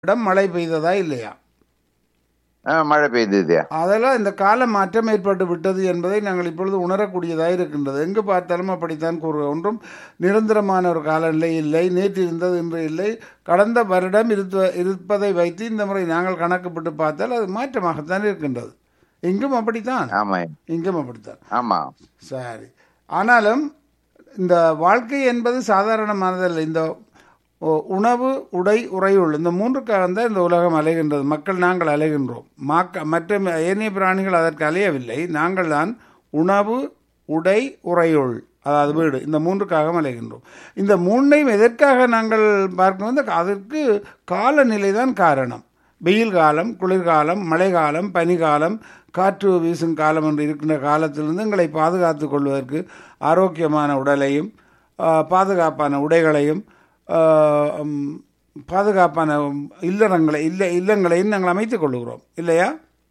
இடம் மழை பெய்ததா இல்லையா ஆ, மழை பெய்ததுயா அதெல்லாம் இந்த கால மாற்றம் ஏற்பட்டு விட்டது என்பதை நாங்கள் இப்பொழுது உணரக்கூடியதாக இருக்கின்றது எங்கு பார்த்தாலும் அப்படித்தான் கூறு ஒன்றும் நிரந்தரமான ஒரு காலநிலை இல்லை நேற்று இருந்தது இன்று இல்லை கடந்த வருடம் இருத்த இருப்பதை வைத்து இந்த முறை நாங்கள் கணக்குப்பட்டு பார்த்தால் அது மாற்றமாகத்தான் இருக்கின்றது இங்கும் அப்படித்தான் ஆமாய்யா இங்கும் அப்படித்தான் ஆமா சரி ஆனாலும் இந்த வாழ்க்கை என்பது சாதாரணமானதல்ல இந்த ஒ- உணவு உடை உறையுள் இந்த மூன்றுக்காக தான் இந்த உலகம் அலைகின்றது மக்கள் நாங்கள் அலைகின்றோம் மாக்க மற்ற ஏனைய பிராணிகள் அதற்கு அலையவில்லை நாங்கள் தான் உணவு உடை உறையுள் அதாவது வீடு இந்த மூன்றுக்காக அலைகின்றோம் இந்த மூன்றையும் எதற்காக நாங்கள் பார்க்கணும் இந்த அதற்கு காலநிலை தான் காரணம் வெயில் காலம் குளிர்காலம் மழைக்காலம் பனிக்காலம் காற்று வீசும் காலம் என்று இருக்கின்ற காலத்திலிருந்து எங்களை பாதுகாத்து கொள்வதற்கு ஆரோக்கியமான உடலையும் ஆ, பாதுகாப்பான உடைகளையும் ஆ, ம், பாதுகாப்பான இல்லறங்களை இல்ல இல்லங்களையும் நாங்கள் அமைத்துக் கொள்கிறோம் இல்லையா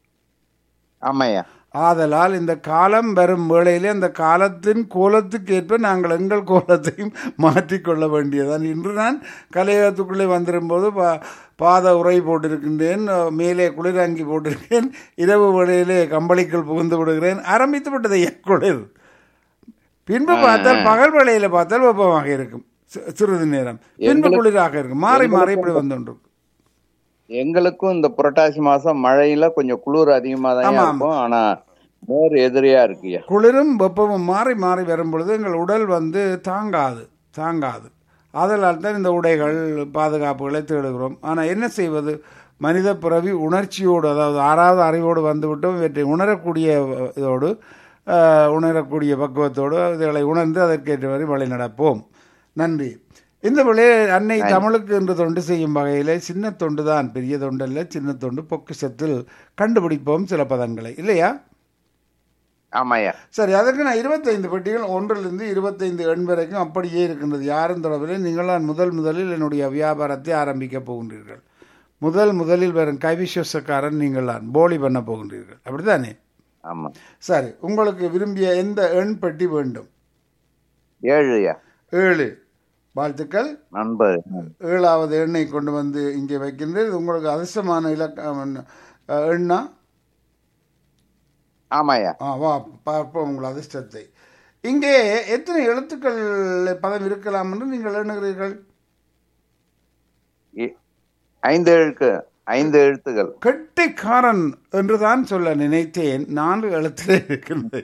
ஆமாய்யா ஆதலால் இந்த காலம் வரும் வேளையிலே அந்த காலத்தின் கோலத்துக்கு ஏற்ப நாங்கள் எங்கள் கோலத்தையும் மாற்றிக்கொள்ள வேண்டியதான் இன்று நான் கலையகத்துக்குள்ளே வந்திருக்கும்போது பா பாத உரை போட்டிருக்கின்றேன் மேலே குளிராங்கி போட்டிருக்கேன் இரவு வேளையிலே கம்பளிக்குள் புகுந்து விடுகிறேன் ஆரம்பித்து விட்டது ஐயா குளிர் பின்பு பார்த்தால் பகல் வேளையில பார்த்தால் வெப்பமாக இருக்கும் சி- சிறிது நேரம் பின்பு குளிராக இருக்கும் மாறி மாறி இப்படி வந்து எங்களுக்கும் இந்த புரட்டாசி மாசம் மழையில கொஞ்சம் குளிர் அதிகமா தான் ஆமா, இருக்கும் ஆனா நேர் எதிரியா இருக்குயா குளிரும் வெப்பமும் மாறி மாறி வரும் பொழுது எங்கள் உடல் வந்து தாங்காது தாங்காது அதனால் தான் இந்த உடைகள் பாதுகாப்புகளை தேடுகிறோம் ஆனால் என்ன செய்வது மனித பிறவி உணர்ச்சியோடு அதாவது ஆறாவது அறிவோடு வந்துவிட்டோம் இவற்றை உணரக்கூடிய இதோடு ஆஹ், உணரக்கூடிய பக்குவத்தோடு இதுகளை உணர்ந்து அதற்கேற்றவரை வழி நடப்போம் நன்றி இந்த வழியே அன்னை தமிழுக்கு என்று தொண்டு செய்யும் வகையிலே சின்ன தொண்டு தான் பெரிய தொண்டல்ல சின்ன தொண்டு பொக்கிஷத்தில் கண்டுபிடிப்போம் சில பதங்களை இல்லையா ஆமாய்யா சரி அதற்கு நான் இருபத்தைந்து பெட்டிகள் ஒன்றிலிருந்து இருபத்தைந்து எண் வரைக்கும் அப்படியே இருக்கின்றது யாரும் தொடர்பில்லை நீங்கள் தான் முதல் முதலில் என்னுடைய வியாபாரத்தை ஆரம்பிக்க போகின்றீர்கள் முதல் முதலில் வரும் கைவிஸ்வசக்காரன் நீங்கள் தான் போலி பண்ண போகின்றீர்கள் அப்படித்தானே ஆமா சரி உங்களுக்கு விரும்பிய எந்த எண் பெட்டி வேண்டும் ஏழுயா ஏழு வாழ்த்துக்கள் நண்பர் ஏழாவது எண்ணை கொண்டு வந்து இங்கே வைக்கின்றேன் இது உங்களுக்கு அதிர்ஷ்டமான இலக்கம் அஹ், எண்ணா ஆமாய்யா ஆ வா பார்ப்போம் உங்கள் அதிர்ஷ்டத்தை இங்கே எத்தனை எழுத்துக்கள் பதம் இருக்கலாம் என்று நீங்கள் எண்ணுகிறீர்கள் இ- ஐந்து எழுத்து ஐந்து எழுத்துகள் கெட்டிக்காரன் என்று தான் சொல்ல நினைத்தேன் நான்கு எழுத்திலே இருக்கின்றது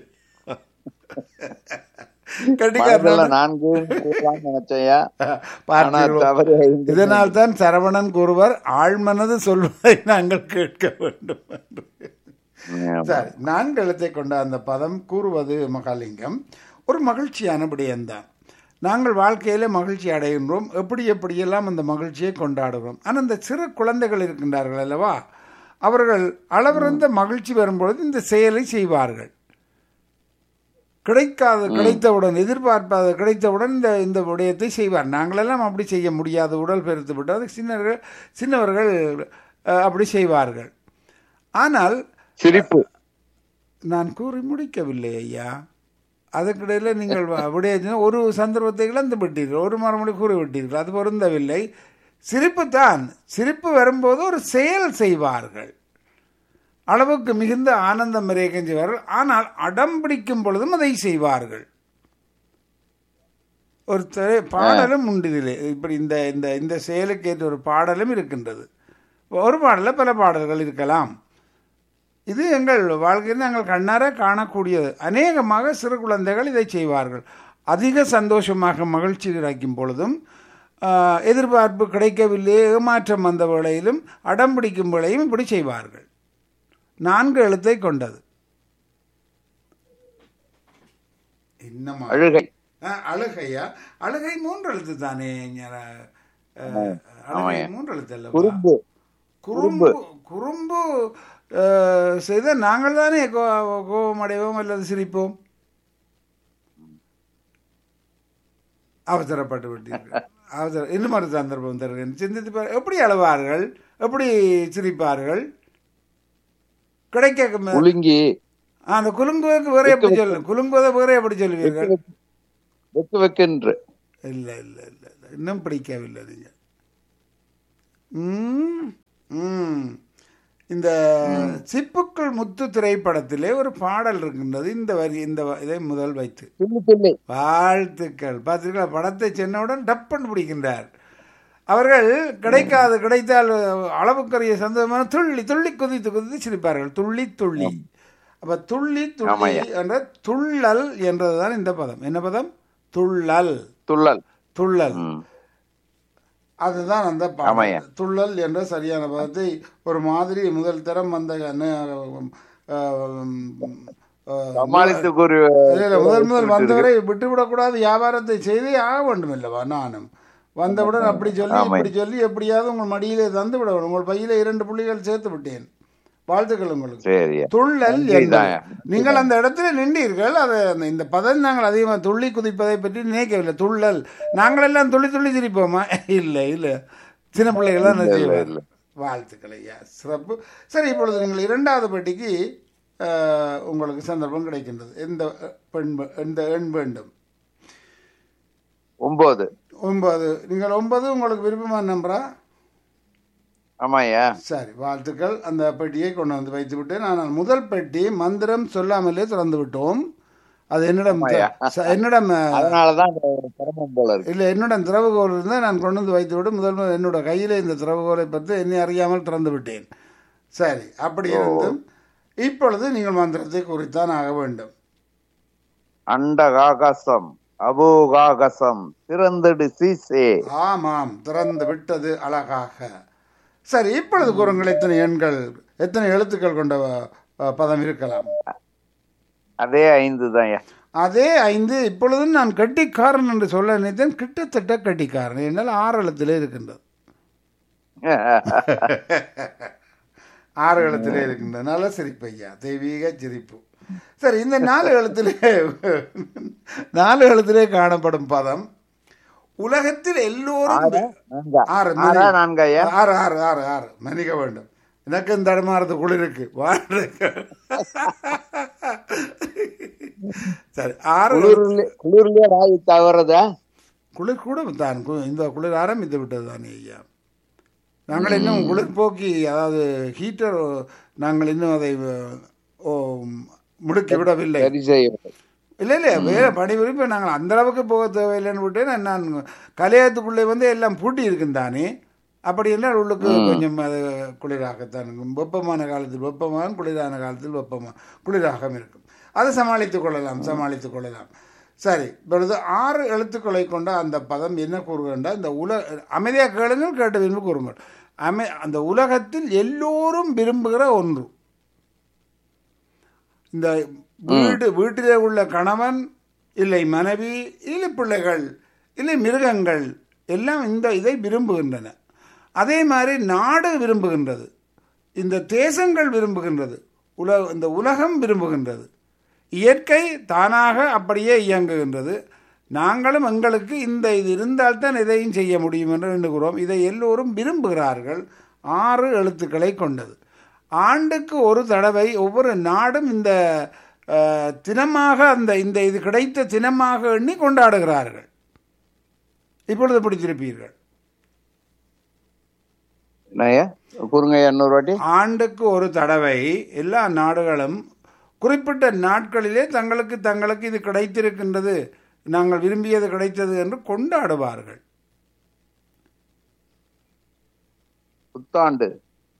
மனதுல கெட்டிக்காரன் நான்கு கூறலாம்னு நினைச்சேன்யா ஆனா பார்த்தீர்களோ? தவறு ஐந்து இதனால் தான் சரவணன் கூறுவர் ஆழ்மனது சொல்வதை நாங்கள் கேட்க வேண்டும் என்று சரி நான்கு எழுத்தை கொண்ட அந்த பதம் கூறுவது மகாலிங்கம் ஒரு மகிழ்ச்சியான விடயம்தான் நாங்கள் வாழ்க்கையில மகிழ்ச்சி அடைகின்றோம் எப்படி எப்படியெல்லாம் அந்த மகிழ்ச்சியை கொண்டாடுகிறோம் ஆனால் இந்த சிறு குழந்தைகள் இருக்கின்றார்கள் அல்லவா அவர்கள் அளவிறந்த மகிழ்ச்சி வரும்பொழுது இந்த செயலை செய்வார்கள் கிடைக்காத கிடைத்தவுடன் எதிர்பார்ப்பாத கிடைத்தவுடன் இந்த இந்த விடயத்தை செய்வார் நாங்களெல்லாம் அப்படி செய்ய முடியாது உடல் பெருத்து விட்டு அது சின்னவர்கள் சின்னவர்கள் அஹ், அப்படி செய்வார்கள் ஆனால் சிரிப்பு நான் கூறி முடிக்கவில்லை ஐயா அதுக்கிடையில் நீங்கள் விடைய ஒரு சந்தர்ப்பத்தை இழந்து விட்டீர்கள் ஒரு மறுமொழி கூறி விட்டீர்கள் அது பொருந்தவில்லை சிரிப்பு தான் சிரிப்பு வரும்போது ஒரு செயல் செய்வார்கள் அளவுக்கு மிகுந்த ஆனந்தம் விரேகம் செய்வார்கள் ஆனால் அடம் பிடிக்கும் பொழுதும் அதை செய்வார்கள் ஒரு திரை பாடலும் உண்டு இதிலே இப்படி இந்த இந்த இந்த செயலுக்கு ஏற்ற ஒரு பாடலும் இருக்கின்றது ஒரு பாடலில் பல பாடல்கள் இருக்கலாம் இது எங்கள் வாழ்க்கையில் நாங்கள் கண்ணார காணக்கூடியது அநேகமாக சிறு குழந்தைகள் இதை செய்வார்கள் அதிக சந்தோஷமாக மகிழ்ச்சி கிடைக்கும் பொழுதும் ஆஹ், எதிர்பார்ப்பு கிடைக்கவில்லை ஏமாற்றம் வந்த வேளையிலும் அடம் பிடிக்கும் வேளையும் இப்படி செய்வார்கள் நான்கு எழுத்தை கொண்டது இன்னமா அழுகை ஆஹ், அழுகையா அழுகை மூன்று எழுத்து தானே ஞர- ஆஹ், அழுகை ஆமாய்யா. மூன்று எழுத்து அல்லவா குறும்பு குறும்பு குறும்பு அஹ், செய்த நாங்கள் தானே கோ- கோபம் அடைவோம் அல்லது சிரிப்போம் அவசரப்பட்டு விட்டீர்கள் அவசர இன்னும் ஒரு சந்தர்ப்பம் தருகிறேன் சிந்தித்து பாரு எப்படி அழுவார்கள் எப்படி சிரிப்பார்கள் கிடைக்க குலுங்கி அந்த குலுங்குவதற்கு வேற எப்படி சொல்லு குலுங்குவதை வேற எப்படி சொல்லுவீர்கள் வெக்கு வெக்கென்று இல்லை இல்லை இல்லை இல்லை இன்னும் பிடிக்கவில்லை நீங்கள் ம், ம். இந்த சிப்புக்குள் முத்து திரைப்படத்திலே ஒரு பாடல் இருக்கின்றது இந்த வரி இந்த வ- இதை முதல் வைத்து துள்ளி துள்ளி வாழ்த்துக்கள் பார்த்தீர்களா படத்தை சென்னவுடன் டப்பன் பிடிக்கின்றார் அவர்கள் கிடைக்காது கிடைத்தால் அளவுக்கரிய சந்தோஷமான துள்ளி துள்ளி குதித்து குதித்து சிரிப்பார்கள் துள்ளி துள்ளி அப்ப துள்ளி துள்ளி ஆமாய்யா. என்ற துள்ளல் என்றதுதான் இந்த பதம் என்ன பதம் துள்ளல் துள்ளல் துள்ளல் ம். அதுதான் அந்த ஆமாய்யா. பாடல் துள்ளல் என்ற சரியான பதத்தை ஒரு மாதிரி முதல் தரம் வந்த ந- ஆம், ஆ, சமாளித்து கூறி இல்ல, இல்ல, முதல் முதல் வந்தவரை விட்டுவிடக்கூடாது வியாபாரத்தை செய்தே ஆக வேண்டும் இல்லவா நானும் வந்தவுடன் அப்படி சொல்லி ஆமாம். இப்படி சொல்லி எப்படியாவது உங்கள் மடியிலே தந்து விட வேண்டும் உங்கள் பையில இரண்டு புள்ளிகள் சேர்த்து விட்டேன் வாழ்த்துக்கள் உங்களுக்கு சரியா துள்ளல் நன்றி என்பது. தாயா. நீங்கள் அந்த இடத்துல நின்றீர்கள் அது அந்த- இந்த பதம் நாங்கள் அதிகமாக துள்ளி குதிப்பதை பற்றி நினைக்கவில்லை துள்ளல் நாங்கள் எல்லாம் துள்ளி துள்ளி சிரிப்போமா இல்லை இல்லை சின்ன பிள்ளைகள் தான் இல்ல, செய்வார் இல்ல. வாழ்த்துக்கள் ஐயா சிறப்பு சரி இப்பொழுது நீங்கள் இரண்டாவது பெட்டிக்கு அஹ், உங்களுக்கு சந்தர்ப்பம் கிடைக்கின்றது எந்த பெண் வ- எந்த எண் வேண்டும் ஒன்பது ஒன்பது நீங்கள் ஒன்பது உங்களுக்கு விருப்பமான நம்பரா ஆமாய்யா சரி வாழ்த்துக்கள் அந்த பெட்டியை கொண்டு வந்து வைத்து விட்டேன் ஆனால் முதல் பெட்டி மந்திரம் சொல்லாமலே திறந்து விட்டோம் அது என்னிடம் ஆமாய்யா. ச- என்னிடம் அஹ், அதனாலதான் இந்த சிரமம் போல இருக்கு இல்லை என்னிடம் திறவுகோல் இருந்தால் நான் கொண்டு வந்து வைத்து விட்டு முதல் முதல் என்னோட கையில் இந்த திறவுகோலை பற்றி என்னை அறியாமல் திறந்து விட்டேன் சரி அப்படி இருந்தும் இப்பொழுது நீங்கள் மந்திரத்தை குறித்தான் ஆக வேண்டும் அண்டகாகசம் அபோகாகசம் திறந்தடு சீசே ஆமாம் திறந்து விட்டது அழகாக சரி இப்பொழுது கூறுங்கள் எத்தனை எண்கள் எத்தனை எழுத்துக்கள் கொண்ட அஹ், பதம் இருக்கலாம் அதே ஐந்து தான் அதே ஐந்து இப்பொழுதும் நான் கட்டிக்காரன் என்று சொல்ல நினைத்தேன் கிட்டத்தட்ட கட்டிக்காரன் என்னால் ஆறு எழுத்திலே இருக்கின்றது ஆறு எழுத்திலே இருக்கின்றது நல்ல சிரிப்பு ஐயா தெய்வீக சிரிப்பு சரி இந்த நாலு எழுத்திலே நாலு எழுத்திலே காணப்படும் பதம் உலகத்தில் எல்லோரும் ஆறு ஆறா நான்காயா ஆறு ஆறு ஆறு ஆறு மன்னிக்க வேண்டும் எனக்கு இந்த தடுமாறது குளிருக்கு வாழ்க சரி ஆறு குளிர்ல குளிர்லயே ராய் தவறதா குளிர் கூட தான் கு- இந்த குளிர் ஆரம்பித்து விட்டது தானே ஐயா நாங்கள் இன்னும் குளிர் போக்கி அதாவது ஹீட்டர் நாங்கள் இன்னும் அதை அஹ், ஓ, முடுக்கி விடவில்லை சரி செய்யும் இல்லை இல்லை வேற பணி விருப்பம் நாங்கள் அந்த அளவுக்கு போக தேவையில்லைன்னு விட்டு நான் நான் கலையத்துக்குள்ளே வந்து எல்லாம் பூட்டி இருக்கும் தானே அப்படி என்றால் உள்ளுக்கு கொஞ்சம் அது குளிராகத்தான் இருக்கும் வெப்பமான காலத்தில் வெப்பமான குளிரான காலத்தில் வெப்பமா குளிராக இருக்கும் அதை சமாளித்துக் கொள்ளலாம் சமாளித்துக் கொள்ளலாம் சரி இப்பொழுது ஆறு எழுத்துக்களை கொண்ட அந்த பதம் என்ன கூறுகின்ற இந்த உல அமைதியாக கேளுங்கள் கேட்டு விரும்பி கூறுங்கள் அமை அந்த உலகத்தில் எல்லோரும் விரும்புகிற ஒன்று இந்த வீடு வீட்டிலே உள்ள கணவன் இல்லை மனைவி இல்லை பிள்ளைகள் இல்லை மிருகங்கள் எல்லாம் இந்த இதை விரும்புகின்றன அதே மாதிரி நாடு விரும்புகின்றது இந்த தேசங்கள் விரும்புகின்றது உல இந்த உலகம் விரும்புகின்றது இயற்கை தானாக அப்படியே இயங்குகின்றது நாங்களும் எங்களுக்கு இந்த இது இருந்தால்தான் இதையும் செய்ய முடியும் என்று எண்ணுகிறோம் இதை எல்லோரும் விரும்புகிறார்கள் ஆறு எழுத்துக்களை கொண்டது ஆண்டுக்கு ஒரு தடவை ஒவ்வொரு நாடும் இந்த அஹ், தினமாக அந்த இந்த இது கிடைத்த தினமாக எண்ணி கொண்டாடுகிறார்கள் இப்பொழுது பிடிச்சிருப்பீர்கள் என்னய்யா கூறுங்க எண்ணூறு வாட்டி ஆண்டுக்கு ஒரு தடவை எல்லா நாடுகளும் குறிப்பிட்ட நாட்களிலே தங்களுக்கு தங்களுக்கு இது கிடைத்திருக்கின்றது நாங்கள் விரும்பியது கிடைத்தது என்று கொண்டாடுவார்கள் புத்தாண்டு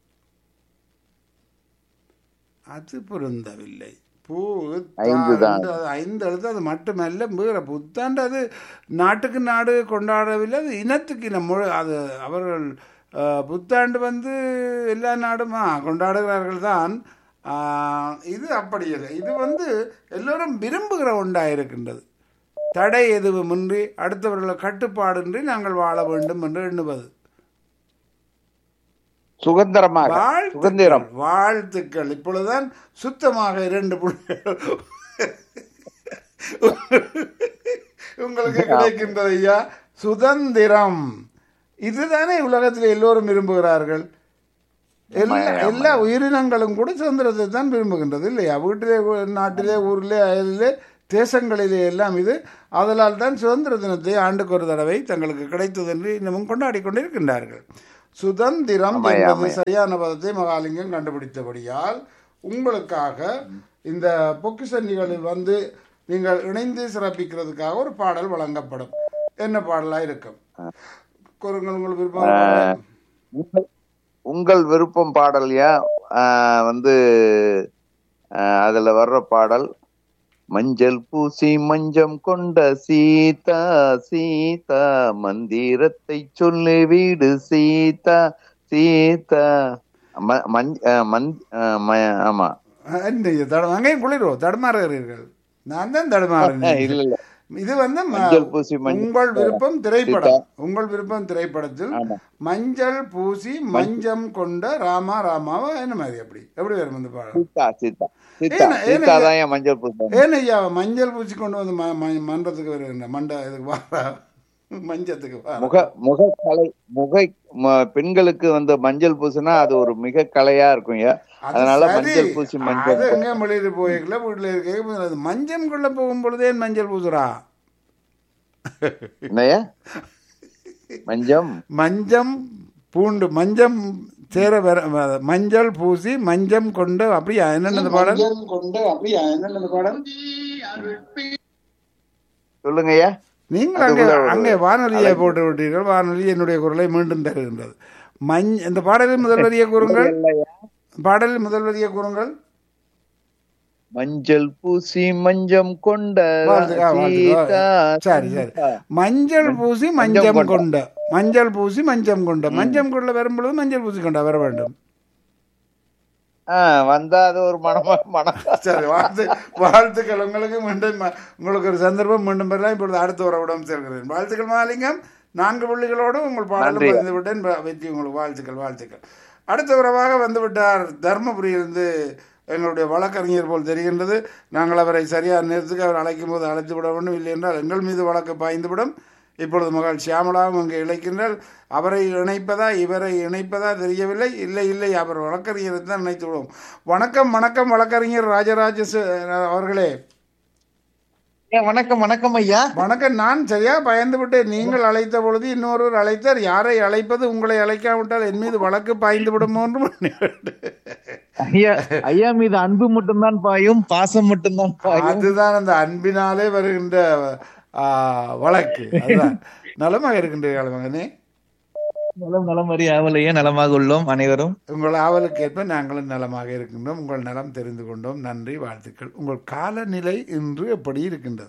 அது பொருந்தவில்லை பூ ஐந்து தான். தாண்டு, அது ஐந்து எழுத்து அது மட்டுமல்ல வேற புத்தாண்டு அது நாட்டுக்கு நாடு கொண்டாடவில்லை அது இனத்துக்கு இனம் மொழி அது அவர்கள் அஹ், புத்தாண்டு வந்து எல்லா நாடுமா கொண்டாடுகிறார்கள் தான் ஆஹ், இது அப்படி இல்லை இது வந்து எல்லோரும் விரும்புகிற ஒன்றாக இருக்கின்றது தடை எதுவுமின்றி அடுத்தவர்களை கட்டுப்பாடின்றி நாங்கள் வாழ வேண்டும் என்று எண்ணுவது சுதந்திரமாக வாழ்த்துக்கள் சுதந்திரம் வாழ்த்துக்கள் இப்பொழுதுதான் சுத்தமாக இரண்டு புள்ளிகள் உங்களுக்கு கிடைக்கின்றது ஐயா சுதந்திரம் இதுதானே உலகத்தில் எல்லோரும் விரும்புகிறார்கள் எல்லா எல்லா உயிரினங்களும் கூட சுதந்திரத்தை தான் விரும்புகின்றது இல்லையா வீட்டிலே ஊ- நாட்டிலே ஊரிலே அயலிலே தேசங்களிலே எல்லாம் இது அதனால் தான் சுதந்திர தினத்தை ஆண்டுக்கு ஒரு தடவை தங்களுக்கு கிடைத்தது என்று இன்னமும் கொண்டாடி கொண்டிருக்கின்றார்கள் சுதந்திரம் ஆமாய்யா, என்பது ஆமாய்யா. சரியான பதத்தை மகாலிங்கம் கண்டுபிடித்தபடியால் உங்களுக்காக இந்த பொக்கிஷ நிகழ்வில் வந்து நீங்கள் இணைந்து சிறப்பிக்கிறதுக்காக ஒரு பாடல் வழங்கப்படும் என்ன பாடலா இருக்கும் கூறுங்கள் உங்கள் விருப்பம் உங்கள்- உங்கள் விருப்பம் பாடல்யா ஆஹ் வந்து ஆஹ் அதுல வர்ற பாடல் மஞ்சள் பூசி மஞ்சம் கொண்ட சீதா சீதா மந்திரத்தை சொல்லி வீடு சீதா சீதா ம- மஞ்- ஆஹ் மந்- ஆஹ் ம- ஆமா என்ன இது தட அங்கேயும் குளிரோ தடுமாறுகிறீர்கள் நான் தான் தடுமாறுகிறேன் இல்ல இல்ல இது வந்து ம- மஞ்சள் பூசி மஞ்சள் உங்கள் விருப்பம் திரைப்படம் உங்கள் விருப்பம் திரைப்படத்தில் ஆமா. மஞ்சள் பூசி மஞ்சம் கொண்ட ராமா ராமாவா என்ன மாதிரி அப்படி எப்படி வரும் இந்த பாடம் சீதா சீதா சீதா ஏன்னா- ஏன்னா சீதா தான் என் மஞ்சள் பூசி ஏன் ஐயா மஞ்சள் பூசி கொண்டு வந்து ம- ம- மன்றத்துக்கு வருகின்ற மண்ட இதுக்கு வா மஞ்சத்துக்கு வா முக முகக்கலை முகை ம- பெண்களுக்கு வந்து மஞ்சள் பூசினா அது ஒரு மிக கலையா இருக்கும் ஐயா அது அதனால சரி. மஞ்சள் பூசி மஞ்சள் அது எங்க வெளியில போயிருக்கல வீட்டுல இருக்க அது மஞ்சம்குள்ள போகும் பொழுதே மஞ்சள் பூசுறா என்னய்யா மஞ்சம் மஞ்சம் பூண்டு மஞ்சம் சேர வர வ- மஞ்சள் பூசி மஞ்சம் கொண்டு அப்படியா என்னென்ன பாடல் கொண்டு அப்படியா என்னென்ன பாடல் சொல்லுங்க ஐயா நீங்கள் அங்கே அங்கே வானொலியை போட்டு விட்டீர்கள் வானொலி என்னுடைய குரலை மீண்டும் தருகின்றது மஞ் இந்த பாடலில் முதல் வரியை கூறுங்கள் பாடலில் முதல் வரியை கூறுங்கள் மஞ்சள் பூசி மஞ்சம் கொண்ட வாழ்த்து- ஆ, வாழ்த்து- சீதா சரி சரி சீதா. மஞ்சள் பூசி மஞ்சம் கொண்ட மஞ்சள் பூசி மஞ்சம் கொண்ட மஞ்சம் கொண்ட வரும் பொழுது மஞ்சள் பூசி கொண்ட வர வேண்டும் ஆ, வந்தா அது ஒரு மனமா மனம் சரி வாழ்த்து வாழ்த்துக்கள் உங்களுக்கு மீண்டும் ம- உங்களுக்கு ஒரு சந்தர்ப்பம் மீண்டும் பெறலாம் இப்பொழுது அடுத்த உறவிடம் சேர்க்கிறேன் வாழ்த்துக்கள் மாலிங்கம் நான்கு புள்ளிகளோடு உங்கள் பாடலும் நன்றி. பதிந்து விட்டேன் வ- வெற்றி உங்களுக்கு வாழ்த்துக்கள் வாழ்த்துக்கள் அடுத்த உறவாக வந்து விட்டார் தர்மபுரியிலிருந்து எங்களுடைய வழக்கறிஞர் போல் தெரிகின்றது நாங்கள் அவரை சரியான நேரத்துக்கு அவர் அழைக்கும் போது அழைத்து விட வேண்டும் இல்லை என்றால் எங்கள் மீது வழக்கு பாய்ந்துவிடும் இப்பொழுது மகள் சியாமலாவும் அங்கே இழைக்கின்றால் அவரை இணைப்பதா இவரை இணைப்பதா தெரியவில்லை இல்லை இல்லை அவர் வழக்கறிஞரை தான் இணைத்து விடுவோம் வணக்கம் வணக்கம் வழக்கறிஞர் ராஜராஜ ச- அவர்களே ஐயா, வணக்கம் வணக்கம் ஐயா வணக்கம் நான் சரியா பயந்து விட்டேன் நீங்கள் அழைத்த பொழுது இன்னொருவர் அழைத்தார் யாரை அழைப்பது உங்களை அழைக்காவிட்டால் என் மீது வழக்கு பாய்ந்து விடுமோ என்று பண்ணிவிட்டேன். ஐயா ஐயா மீது அன்பு மட்டும்தான் பாயும் பாசம் மட்டும்தான் பாயும் அதுதான் அந்த அன்பினாலே வருகின்ற ஆ, வழக்கு அதுதான் நலமாக இருக்கின்றீர்கள் மகனே நலம் நலம் அறிய ஆவலையா நலமாக உள்ளோம் அனைவரும் உங்கள் ஆவலுக்கு ஏற்ப நாங்களும் நலமாக இருக்கின்றோம் உங்கள் நலம் தெரிந்து கொண்டோம் நன்றி வாழ்த்துக்கள் உங்கள் காலநிலை இன்று எப்படி இருக்கின்றது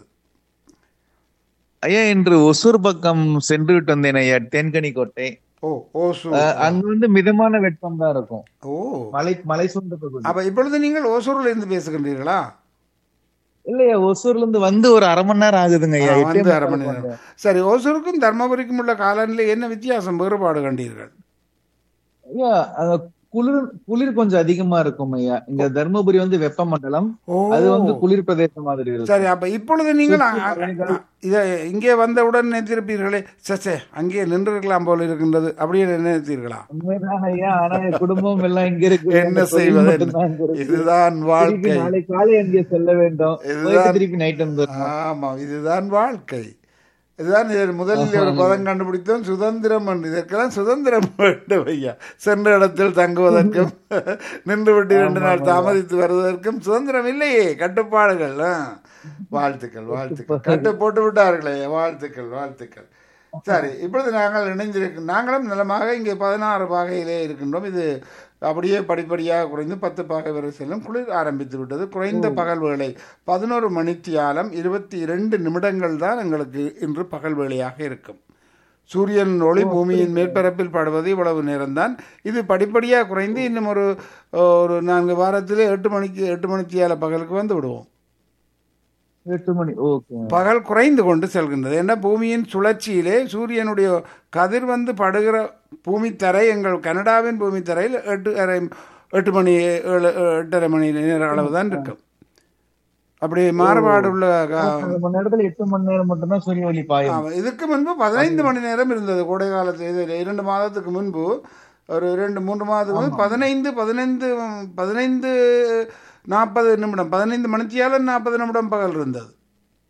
ஐயா இன்று ஒசூர் பக்கம் சென்று விட்டு வந்தேன் ஐயா தென்கனி கோட்டை ஓ ஓ சு அஹ், அங்க வந்து மிதமான வெப்பம் தான் இருக்கும் ஓ மலை மலை சூழ்ந்த பகுதி அப்ப இப்பொழுது நீங்கள் ஓசூரில் இருந்து பேசுகின்றீர்களா இல்லையா ஒசூர்ல இருந்து வந்து ஒரு அரை மணி நேரம் ஆகுதுங்க ஐயா ஆ, எட்டே வந்து அரை மணி முக்காலுக்கு நேரம் வந்தேன். சரி ஓசூருக்கும் தர்மபுரிக்கும் உள்ள காலநிலை என்ன வித்தியாசம் வேறுபாடு கண்டீர்கள் ஐயா அங்க குளிர் குளிர் கொஞ்சம் அதிகமா இருக்கும் ஐயா இங்க தர்மபுரி வந்து வெப்பமண்டலம் ஓ அது வந்து குளிர் பிரதேசம் மாதிரி இருக்கும் சரி அப்ப இப்பொழுது நீங்கள் அ- சுற்றி அ- மலைகள். இதை இங்கே வந்தவுடன் நினைத்திருப்பீர்களே சச்சே அங்கே நின்றிருக்கலாம் போல இருக்கின்றது அப்படியே நினைத்தீர்களா உண்மைதான் ஐயா ஆனா என் குடும்பம் எல்லாம் இங்க இருக்கு என்ன அந்த தொழில் செய்வது மட்டும்தான் இங்க இருக்கு. இதுதான் திருப்பி வாழ்க்கை நாளை காலை அங்கே செல்ல வேண்டும் இதுதான் போயிட்டு திருப்பி நைட் வந்துடணும் ஆமா இதுதான் வாழ்க்கை இதுதான் இது முதலில் ஒரு பதம் கண்டுபிடித்தோம் சுதந்திரம் என்று இதற்கெல்லாம் சுதந்திரம் வேண்டும் ஐயா சென்ற இடத்தில் தங்குவதற்கும் நின்று விட்டு இரண்டு நாள் தாமதித்து வருவதற்கும் சுதந்திரம் இல்லையே கட்டுப்பாடுகள் ஆ. வாழ்த்துக்கள் வாழ்த்துக்கள் கட்டு போட்டு விட்டார்களே வாழ்த்துக்கள் வாழ்த்துக்கள் சரி இப்பொழுது நாங்கள் இணைந்திருக்க நாங்களும் நலமாக இங்கே பதினாறு பாகையிலே இருக்கின்றோம் இது அப்படியே படிப்படியாக குறைந்து பத்து பாகை வரை செல்லும் குளிர் ஆரம்பித்து விட்டது குறைந்த பகல் வேளை பதினோரு மணித்தியாலம் இருபத்தி இரண்டு நிமிடங்கள் தான் எங்களுக்கு இன்று பகல் வேளையாக இருக்கும் சூரியன் ஒளி பூமியின் மேற்பரப்பில் படுவது இவ்வளவு நேரம்தான் இது படிப்படியாக குறைந்து இன்னும் ஒரு ஒரு நான்கு வாரத்திலே எட்டு மணிக்கு எட்டு மணித்தியால பகலுக்கு வந்து விடுவோம் எட்டு மணி ஓகே பகல் குறைந்து கொண்டு செல்கின்றது ஏன்னா பூமியின் சுழற்சியிலே சூரியனுடைய கதிர் வந்து படுகிற பூமி தரை எங்கள் கனடாவின் பூமி தரையில் எட்டு அரை எட்டு மணி ஏழு எட்டரை மணி நேர அளவு தான் இருக்கும் அப்படி மாறுபாடு உள்ள கா- அந்த மணி நேரத்துல எட்டு மணி நேரம் மட்டும்தான் சூரிய ஒளி பாயும் ஆமா, இதுக்கு முன்பு பதினைந்து மணி நேரம் இருந்தது கோடை காலத்தில் இது இரண்டு மாதத்துக்கு முன்பு ஒரு இரண்டு மூன்று மாதத்துக்கு முன்பு பதினைந்து பதினைந்து பதினைந்து நாற்பது நிமிடம் பதினைந்து மணித்தியால நாற்பது நிமிடம் பகல் இருந்தது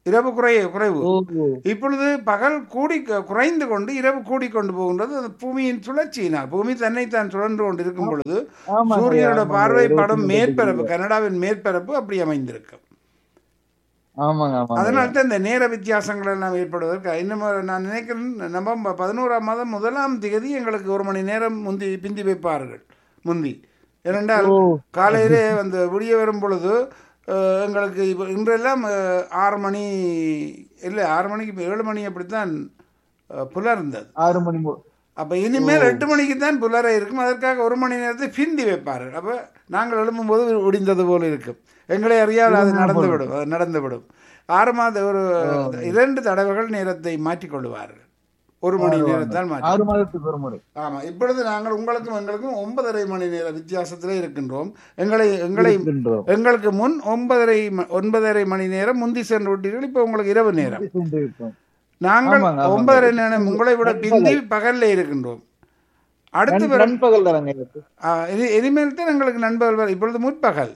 இரவு குறைய குறைவு ஓ இப்பொழுது பகல் கூடி குறைந்து கொண்டு இரவு கூடி கொண்டு போகின்றது அது பூமியின் சுழற்சியினால் பூமி தன்னைத்தான் சுழன்று கொண்டு இருக்கும் பொழுது ஆமாங்க, சூரியனோட ஆமாங்க, பார்வை இருபத்தி படம் மூணு மேற்பரப்பு கனடாவின் மேற்பரப்பு அப்படி அமைந்திருக்கும் ஆமாங்க ஆமாங்க அதனால தான் இந்த நேர வித்தியாசங்கள் எல்லாம் ஏற்படுவதற்கு இன்னும் நான் நினைக்கிறேன் நம்ம பதினோராம் மாதம் முதலாம் தேதி எங்களுக்கு ஒரு மணி நேரம் முந்தி பிந்தி வைப்பார்கள் முந்தி ஏனென்றால் காலையிலே வந்து விடிய வரும் பொழுது அஹ், எங்களுக்கு இப்போ இன்றெல்லாம் அஹ், ஆறு மணி இல்லை ஆறு மணிக்கு இப்ப ஏழு மணி அப்படித்தான் அஹ், புலர்ந்தது ஆறு மணி மு- அப்போ இனிமேல் எட்டு மணிக்கு தான் புலர இருக்கும் அதற்காக ஒரு மணி நேரத்தை பிந்தி வைப்பார்கள் அப்போ நாங்கள் எழும்பும்போது விடிந்தது போல இருக்கும் எங்களை அறியாமல் அது நடந்துவிடும் அது நடந்துவிடும் ஆறு மாத ஒரு இரண்டு தடவைகள் நேரத்தை மாற்றிக்கொள்வார்கள் ஒரு மணி நேரத்தால் மாற்றி ஆறு மாதத்துக்கு ஒரு முறை ஆமாம் இப்பொழுது நாங்கள் உங்களுக்கும் எங்களுக்கும் ஒன்பதரை மணி நேர வித்தியாசத்திலே இருக்கின்றோம் எங்களை எங்களை இருக்கின்றோம். எங்களுக்கு முன் ஒன்பதரை ம- ஒன்பதரை மணி நேரம் முந்தி சென்று விட்டீர்கள் இப்போ உங்களுக்கு இரவு நேரம் சென்று இருக்கோம். நாங்கள் ஆமாங்க, ஆமாங்க. ஒன்பதரை நேரம் உங்களை விட பிந்தி பகல்ல இருக்கின்றோம் அடுத்து நண்- வரும் நண்பகல் தரங்க எனக்கு. ஆ, இனி- இனிமேல் தான் எங்களுக்கு நண்பர்கள் வரும் இப்பொழுது முற்பகல்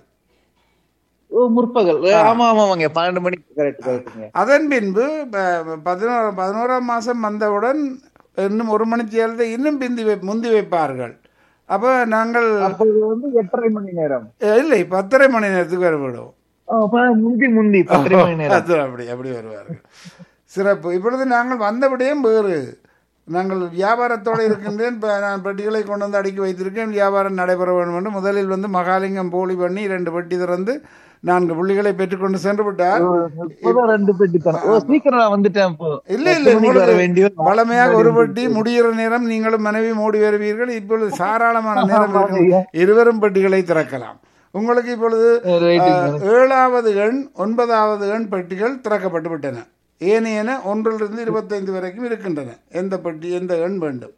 ஓ முற்பகல் ஆமா ஆமாங்க பன்னெண்டு மணிக்கு கரெக்ட் கரெக்டுங்க அதன் பின்பு ப- பதினோரு பதினோராம் மாதம் வந்தவுடன் இன்னும் ஒரு மணி தேர்தலை இன்னும் பிந்தி வை முந்தி வைப்பார்கள் அப்போ நாங்கள் அப்போது வந்து எட்டரை மணி நேரம் அஹ், இல்லை பத்தரை மணி நேரத்துக்கு வருவிடும் ஆ, அப்ப முந்தி முந்தி பத்தரை மணி நேரம் அது அப்படி அப்படி வருவார்கள் சிறப்பு இப்பொழுது நாங்கள் வந்தபடியும் வேறு நாங்கள் வியாபாரத்தோடு இருக்கின்றேன் இப்போ நான் பெட்டிகளை கொண்டு வந்து அடுக்கி வைத்திருக்கேன் வியாபாரம் நடைபெற வேண்டும் என்று முதலில் வந்து மகாலிங்கம் போலி பண்ணி இரண்டு பெட்டி திறந்து நான்கு புள்ளிகளை பெற்றுக்கொண்டு சென்று விட்டார் இப்பதான் ரெண்டு பெட்டி தரேன் ஓ சீக்கிரம் நான் வந்துட்டேன் இப்போ இல்ல எட்டு இல்ல மணிக்கு வர வேண்டிய உங்களுக்கு வளமையாக ஒரு பெட்டி முடிகிற நேரம் நீங்களும் மனைவி மூடி வருவீர்கள் இப்பொழுது சாராளமான நேரம் இருக்கும் இருவரும் பெட்டிகளை திறக்கலாம் உங்களுக்கு இப்பொழுது ரைட்டுங்க. அஹ், ஏழாவது எண் ஒன்பதாவது எண் பெட்டிகள் திறக்கப்பட்டு விட்டன ஏனையன ஒன்றிலிருந்து இருபத்தைந்து வரைக்கும் இருக்கின்றன எந்த பெட்டி எந்த எண் வேண்டும்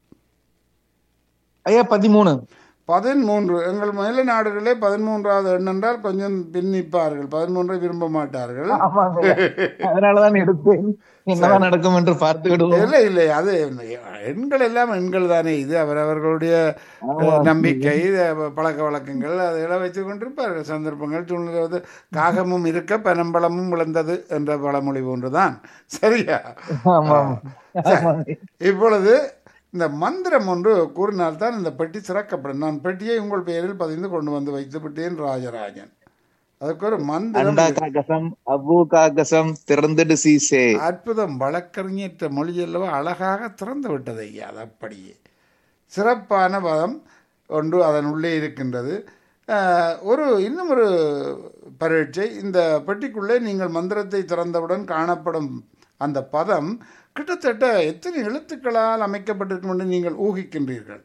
ஐயா பதிமூணு பதிமூன்று எங்கள் மேல நாடுகளே பதிமூன்றாவது எண் என்றால் கொஞ்சம் பின்னிப்பார்கள் பதிமூன்றை விரும்ப மாட்டார்கள் ஆமாங்க அதனாலதான் எடுத்தேன் என்னதான் நடக்கும் என்று பார்த்து விடுவோம் இல்லை இல்லை அது எண்கள் எல்லாம் எண்கள் தானே இது அவரவர்களுடைய அஹ், நம்பிக்கை இது பழக்க வழக்கங்கள் அதெல்லாம் வச்சு கொண்டிருப்பார்கள் சந்தர்ப்பங்கள் சூழ்நிலை வந்து காகமும் இருக்க பனம்பழமும் விழுந்தது என்ற பழமொழி போன்றுதான் சரியா ஆமா ஆமாங்க இப்பொழுது இந்த மந்திரம் ஒன்று கூறினால்தான் இந்த பெட்டி சிறக்கப்படும் நான் பெட்டியை உங்கள் பெயரில் பதிந்து கொண்டு வந்து வைத்து விட்டேன் ராஜராஜன் அதுக்கு ஒரு மந்திரம் அண்டா காகசம் அபு காகசம் திறந்துடு சீசே அற்புதம் வழக்கறிஞற்ற மொழி அல்லவா அழகாக திறந்து விட்டது ஐயா அது அப்படியே சிறப்பான பதம் ஒன்று அதன் உள்ளே இருக்கின்றது அஹ், ஒரு இன்னும் ஒரு பரீட்சை இந்த பெட்டிக்குள்ளே நீங்கள் மந்திரத்தை திறந்தவுடன் காணப்படும் அந்த பதம் கிட்டத்தட்ட எத்தனை எழுத்துக்களால் அமைக்கப்பட்டிருக்கும் என்று நீங்கள் ஊகிக்கின்றீர்கள்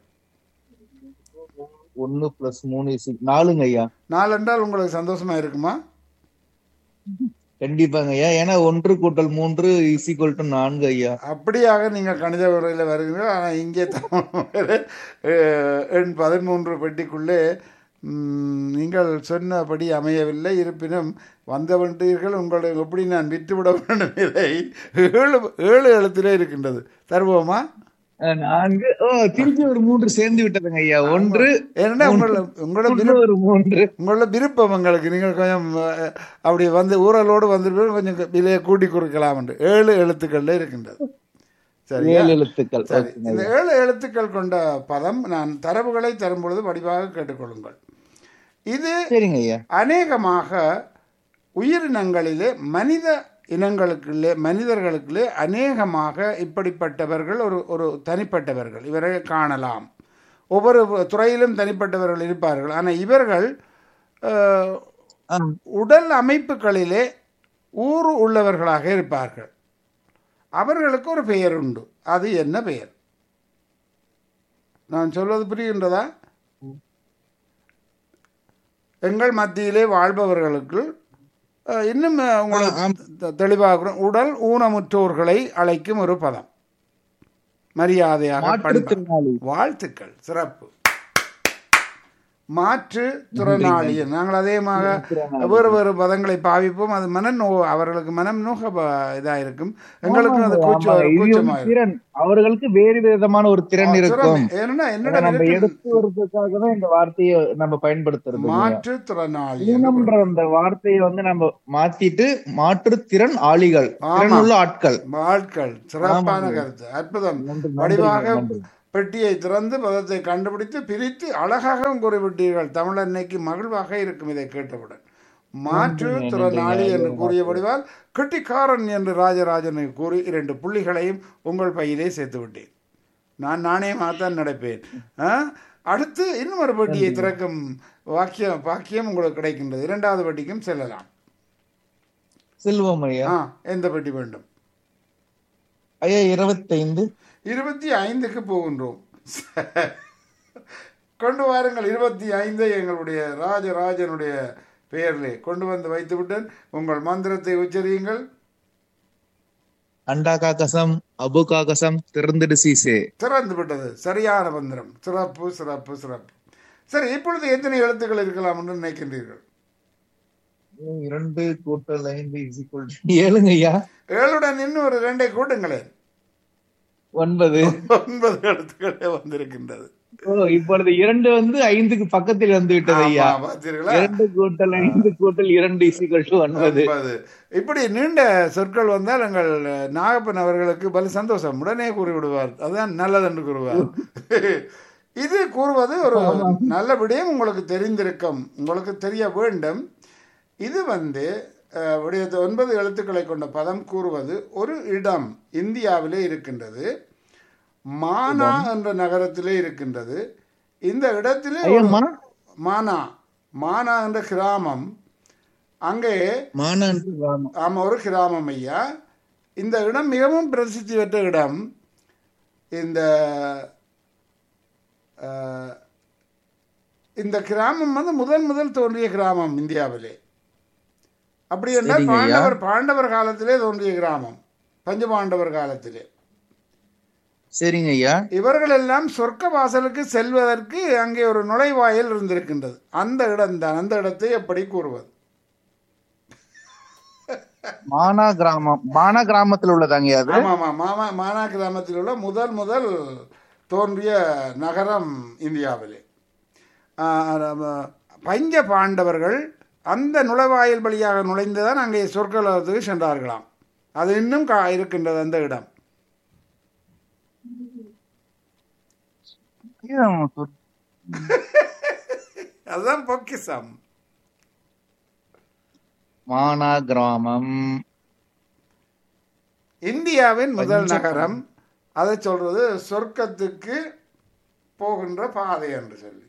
ஒன்னு பிளஸ் மூணு is நாலுங்க ஐயா நாலென்றால் உங்களுக்கு சந்தோஷமா இருக்குமா கண்டிப்பாங்க ஐயா ஏன்னா ஒன்று கூட்டல் மூன்று இஸ் ஈக்குவல் டு நான்கு ஐயா அப்படியாக நீங்கள் கணித முறையில் வருகிறீர்கள் ஆனால் இங்கே தமிழ் அஹ், எண் பதிமூன்று பெட்டிக்குள்ளே ம், நீங்கள் சொன்னபடி அமையவில்லை இருப்பினும் வந்தவன்றீர்கள் உங்களை எப்படி நான் விட்டுவிட வேண்டும் இதை ஏழு ஏழு எழுத்திலே இருக்கின்றது தருவோமா அஹ் நான்கு ஓ திருப்பி ஒரு மூன்று சேர்ந்து விட்டதுங்க ஐயா ஒன்று ஏன்னா உங்களோட உங்களோட விருப்பம் இன்னும் ஒரு மூன்று உங்களோட விருப்பம் உங்களுக்கு நீங்கள் கொஞ்சம் அஹ், அப்படி வந்து ஊரலோடு வந்துட்டு கொஞ்சம் விலையை கூட்டி கொடுக்கலாம் என்று ஏழு எழுத்துக்கள்ல இருக்கின்றது சரியா ஏழு எழுத்துக்கள் சரி ஓகேங்க இந்த ஏழு எழுத்துக்கள் கொண்ட பதம் நான் தரவுகளை தரும் பொழுது வடிவாக கேட்டுக்கொள்ளுங்கள் இது சரிங்க ஐயா அநேகமாக உயிரினங்களிலே மனித இனங்களுக்குள்ளே மனிதர்களுக்குள்ளே அநேகமாக இப்படிப்பட்டவர்கள் ஒரு ஒரு தனிப்பட்டவர்கள் இவரை காணலாம் ஒவ்வொரு துறையிலும் தனிப்பட்டவர்கள் இருப்பார்கள் ஆனால் இவர்கள் அஹ், ஆ, உடல் அமைப்புகளிலே ஊறு உள்ளவர்களாக இருப்பார்கள் அவர்களுக்கு ஒரு பெயர் உண்டு அது என்ன பெயர் நான் சொல்வது புரிகின்றதா எங்கள் மத்தியிலே வாழ்பவர்களுக்கு அஹ், இன்னும் அஹ், உங்களுக்கு தெ- தெளிவாக கூட- உடல் ஊனமுற்றோர்களை அழைக்கும் ஒரு பதம் மரியாதையாக பண்பா- மாற்றுத்திறனாளி வாழ்த்துக்கள் சிறப்பு மாற்று திறனாளி நாங்கள் அதேமாக வேறு வேறு பதங்களை பாவிப்போம் அது மன நோ அவர்களுக்கு மனம் நோக ப- இதா இருக்கும் எங்களுக்கும் அது கூச்ச ஆமாங்க, இது வந்து கூச்சமாயிருக்கும் திறன் அவர்களுக்கு வேறு விதமான ஒரு திறன் இருக்கும் ஏன்னா அதை என்னிடம் நம்ம இருக்கு எடுத்து வருவதற்காக தான் இந்த வார்த்தையை நம்ம பயன்படுத்துறது இல்லையா? மாற்று திறனாளி என்று ஊனம்ன்ற அந்த வார்த்தையை வந்து நம்ம மாத்திட்டு மாற்றுத்திறன் ஆளிகள் ஆமா. திறனுள்ள ஆட்கள் ஆட்கள் சிறப்பான ஆமாங்க. கருத்து அற்புதம் நன்றி, நன்றி, வடிவாக நன்றி. பெட்டியை திறந்து பதத்தை கண்டுபிடித்து பிரித்து அழகாகவும் கூறிவிட்டீர்கள் தமிழ் அன்னைக்கு மகிழ்வாக இருக்கும் இதை கேட்டவுடன் மாற்று நன்றிங்க, திறனாளி நன்றிங்க. என்று கூறியபடிவால் கெட்டிக்காரன் என்று ராஜராஜனை கூறி இரண்டு புள்ளிகளையும் உங்கள் பையிலே சேர்த்து விட்டேன் நான் நாணயமாகத்தான் நடப்பேன் ஆ? அடுத்து இன்னும் ஒரு பெட்டியை திறக்கும் வாக்கியம் பாக்கியம் உங்களுக்கு கிடைக்கின்றது இரண்டாவது பெட்டிக்கும் செல்லலாம் செல்வம் ஐயா ஆ எந்த பெட்டி வேண்டும் ஐயா இருபத்தைந்து இருபத்தி ஐந்துக்கு போகின்றோம் கொண்டு வாருங்கள் இருபத்தி ஐந்தை எங்களுடைய ராஜராஜனுடைய பெயரிலே கொண்டு வந்து வைத்து விட்டேன் உங்கள் மந்திரத்தை உச்சரியுங்கள் அண்டா காக்கசம் அபு காக்கசம் திறந்துடு சீசே திறந்து விட்டது சரியான மந்திரம் சிறப்பு சிறப்பு சிறப்பு சரி இப்பொழுது எத்தனை எழுத்துக்கள் இருக்கலாம் என்று நினைக்கின்றீர்கள் இரண்டு கூட்டல் ஐந்து is equal to ஏழுங்க ஐயா ஏழுடன் இன்னும் ஒரு ரெண்டை கூட்டுங்களேன் ஒன்பது ஒன்பது எழுத்துக்களே வந்திருக்கின்றது ஓ இப்பொழுது இரண்டு வந்து ஐந்துக்கு பக்கத்தில் வந்து விட்டது ஐயா ஆமா, பார்த்தீர்களா இரண்டு கூட்டல் ஐந்து கூட்டல் இரண்டு இசிகள் டு ஒன்பது ஒன்பது. இப்படி நீண்ட சொற்கள் வந்தால் எங்கள் நாகப்பன் அவர்களுக்கு பல சந்தோஷம் உடனே கூறிவிடுவார் அதுதான் நல்லது என்று கூறுவார் இது கூறுவது ஒரு நல்ல விடயம் உங்களுக்கு தெரிந்திருக்கும் உங்களுக்கு தெரிய வேண்டும் இது வந்து அஹ், விடயத்தை ஒன்பது எழுத்துக்களை கொண்ட பதம் கூறுவது ஒரு இடம் இந்தியாவிலே இருக்கின்றது மானா என்ற நகரத்திலே இருக்கின்றது இந்த இடத்திலே ஒரு- ஐயம்மா மானா மானா என்ற கிராமம் அங்கே மானான் ஆமா ஒரு கிராமம் ஐயா இந்த இடம் மிகவும் பிரசித்தி பெற்ற இடம் இந்த அஹ், இந்த கிராமம் வந்து முதல் முதல் தோன்றிய கிராமம் இந்தியாவிலே அப்படி என்றால் சரிங்க ஐயா. பாண்டவர் பாண்டவர் காலத்திலே தோன்றிய கிராமம் பஞ்சபாண்டவர் காலத்திலே சரிங்க ஐயா இவர்கள் எல்லாம் சொர்க்க வாசலுக்கு செல்வதற்கு அங்கே ஒரு நுழைவாயில் இருந்திருக்கின்றது அந்த இடம்தான் அந்த இடத்தை எப்படி கூறுவது மானா கிராமம் மானா கிராமத்தில் உள்ளதாங்க அது ஆமா ஆமா மாமா மானா கிராமத்தில் உள்ள முதல் முதல் தோன்றிய நகரம் இந்தியாவிலே ஆ, நம்ம பஞ்ச பாண்டவர்கள் அந்த நுழைவாயில் வழியாக நுழைந்துதான் அங்கே சொர்க்கலோகத்துக்கு சென்றார்களாம் அது இன்னும் கா இருக்கின்றது அந்த இடம் ஐயா, அதுதான் பொக்கிசம் மானா கிராமம் இந்தியாவின் முதல் நகரம் அதை சொல்றது சொர்க்கத்துக்கு போகின்ற பாதை என்று சொல்லி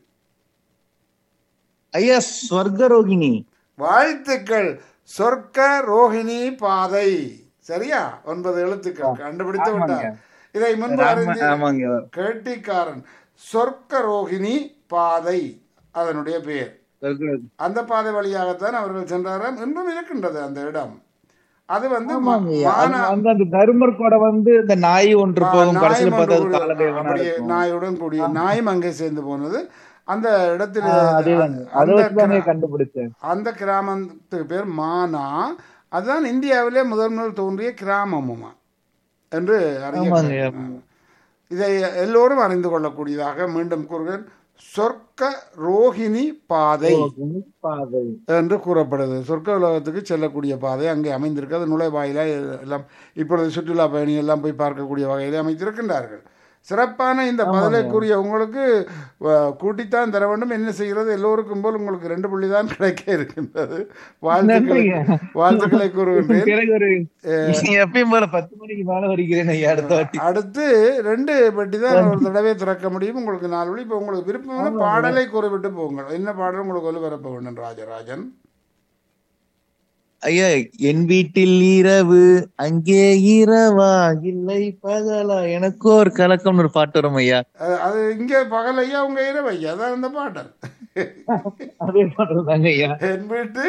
ஐயா ஸ்வர்கரோகிணி வாழ்த்துக்கள் சொர்க்க ரோஹிணி பாதை சரியா ஒன்பது எழுத்துக்கள் கண்டுபிடித்து விட்டார் இதை முன்பு அறிந்து ஆமாங்க கேட்டிக்காரன் சொர்க்க ரோஹிணி பாதை அதனுடைய பெயர் சொர்க்க- அந்த பாதை வழியாகத்தான் அவர்கள் சென்றாராம் இன்றும் இருக்கின்றது அந்த இடம் அது வந்து ஆமாங்க ஐயா. மானா அது வந்து அந்த தர்மர் கூட வந்து இந்த நாய் ஒன்று போகும் நாயும் கடைசியில் ஒன்று பார்த்தா அது கூட- காலதேவனா அப்படியே இருக்கும் நாயுடன் கூடிய நாயும் அங்கே சேர்ந்து போனது அந்த இடத்தில் ஆ, அதேதாங்க அதை அந்த வச்சுதாங்க கிரா- கண்டுபிடிச்சேன் அந்த கிராமத்துக்கு பேர் மானா அதுதான் இந்தியாவிலே முதல் முதல் தோன்றிய கிராமமுமா என்று ஆமாங்க. அறிஞர்கள் இதை எல்லோரும் அறிந்து கொள்ளக்கூடியதாக மீண்டும் கூறுகிறேன் சொர்க்க ரோஹிணி பாதை பாதை என்று கூறப்படுது சொர்க்க உலகத்துக்கு செல்லக்கூடிய பாதை அங்கே அமைந்திருக்கு அது நுழைவாயில எல்லாம் இப்பொழுது சுற்றுலா பயணி எல்லாம் போய் பார்க்கக்கூடிய வகையிலே அமைத்திருக்கின்றார்கள் சிறப்பான இந்த பதிலை கூறிய உங்களுக்கு அஹ், கூட்டித்தான் தர வேண்டும் என்ன செய்கிறது எல்லோருக்கும் போல் உங்களுக்கு ரெண்டு புள்ளி தான் கிடைக்க இருக்கின்றது வாழ்த்துக்களை நன்றிங்க. வாழ்த்துக்களை கூறுகின்றேன் பிறகு ஒரு எப்பயும் போல பத்து மணிக்கு மேல வருகிறேன் ஐயா அடுத்த வாட்டி அடுத்து ரெண்டு பெட்டி தான் ஒரு தடவை திறக்க முடியும் உங்களுக்கு நாலு வழி இப்போ உங்களுக்கு விருப்பமான பாடலை கூறிவிட்டு போங்கள் என்ன பாடல் உங்களுக்கு ஒலிபரப்ப வேண்டும் ராஜராஜன் ஐயா என் வீட்டில் இரவு அங்கே இரவா இல்லை பகலா எனக்கு ஒரு கலக்கம்னு ஒரு பாட்டு வரும் ஐயா அது- அது இங்கே பகலையா உங்க இரவையா அதான் அந்த பாடல் அதே பாட்டு தாங்க ஐயா என் வீட்டு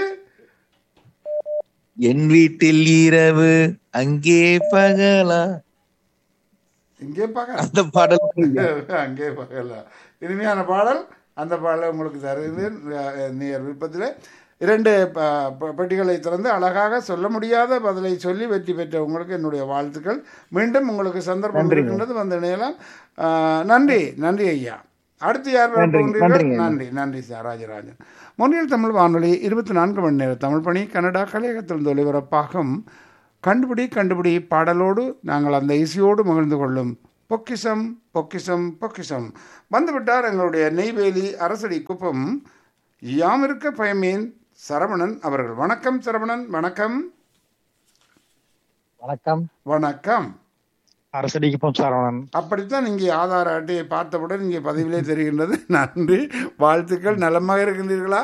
என் வீட்டில் இரவு அங்கே பகலா இங்கே பகல் அந்த பாடல் அங்கே பகலா இனிமையான பாடல் அந்த பாடலை உங்களுக்கு தருகிறேன் அஹ், நேர் விருப்பத்தில் இரண்டு ப- ப- பெட்டிகளை திறந்து அழகாக சொல்ல முடியாத பதிலை சொல்லி வெற்றி பெற்ற உங்களுக்கு என்னுடைய வாழ்த்துக்கள் மீண்டும் உங்களுக்கு சந்தர்ப்பம் இருக்கின்றது வந்து இணையலாம் அஹ், நன்றி நன்றி ஐயா அடுத்து யார் வர போகின்றீர்கள்? நன்றி நன்றி சார் ராஜராஜன் முன்னில் தமிழ் வானொலி இருபத்தி நான்கு மணி நேர தமிழ் பணி கனடா கலையகத்திலிருந்து ஒலிபரப்பாகும் கண்டுபிடி கண்டுபிடி பாடலோடு நாங்கள் அந்த இசையோடு மகிழ்ந்து கொள்ளும் பொக்கிஷம் பொக்கிஷம் பொக்கிஷம் வந்துவிட்டார் எங்களுடைய நெய்வேலி அரசடி குப்பம் யாமிருக்க பயமேன் சரவணன் அவர்கள் வணக்கம் சரவணன் வணக்கம் வணக்கம் வணக்கம் அரசடிக்குப்பம் சரவணன் அப்படித்தான் இங்கே ஆதார அட்டையை பார்த்தவுடன் இங்கே பதிவிலே தெரிகின்றது நன்றி வாழ்த்துக்கள் நலமாக இருக்கின்றீர்களா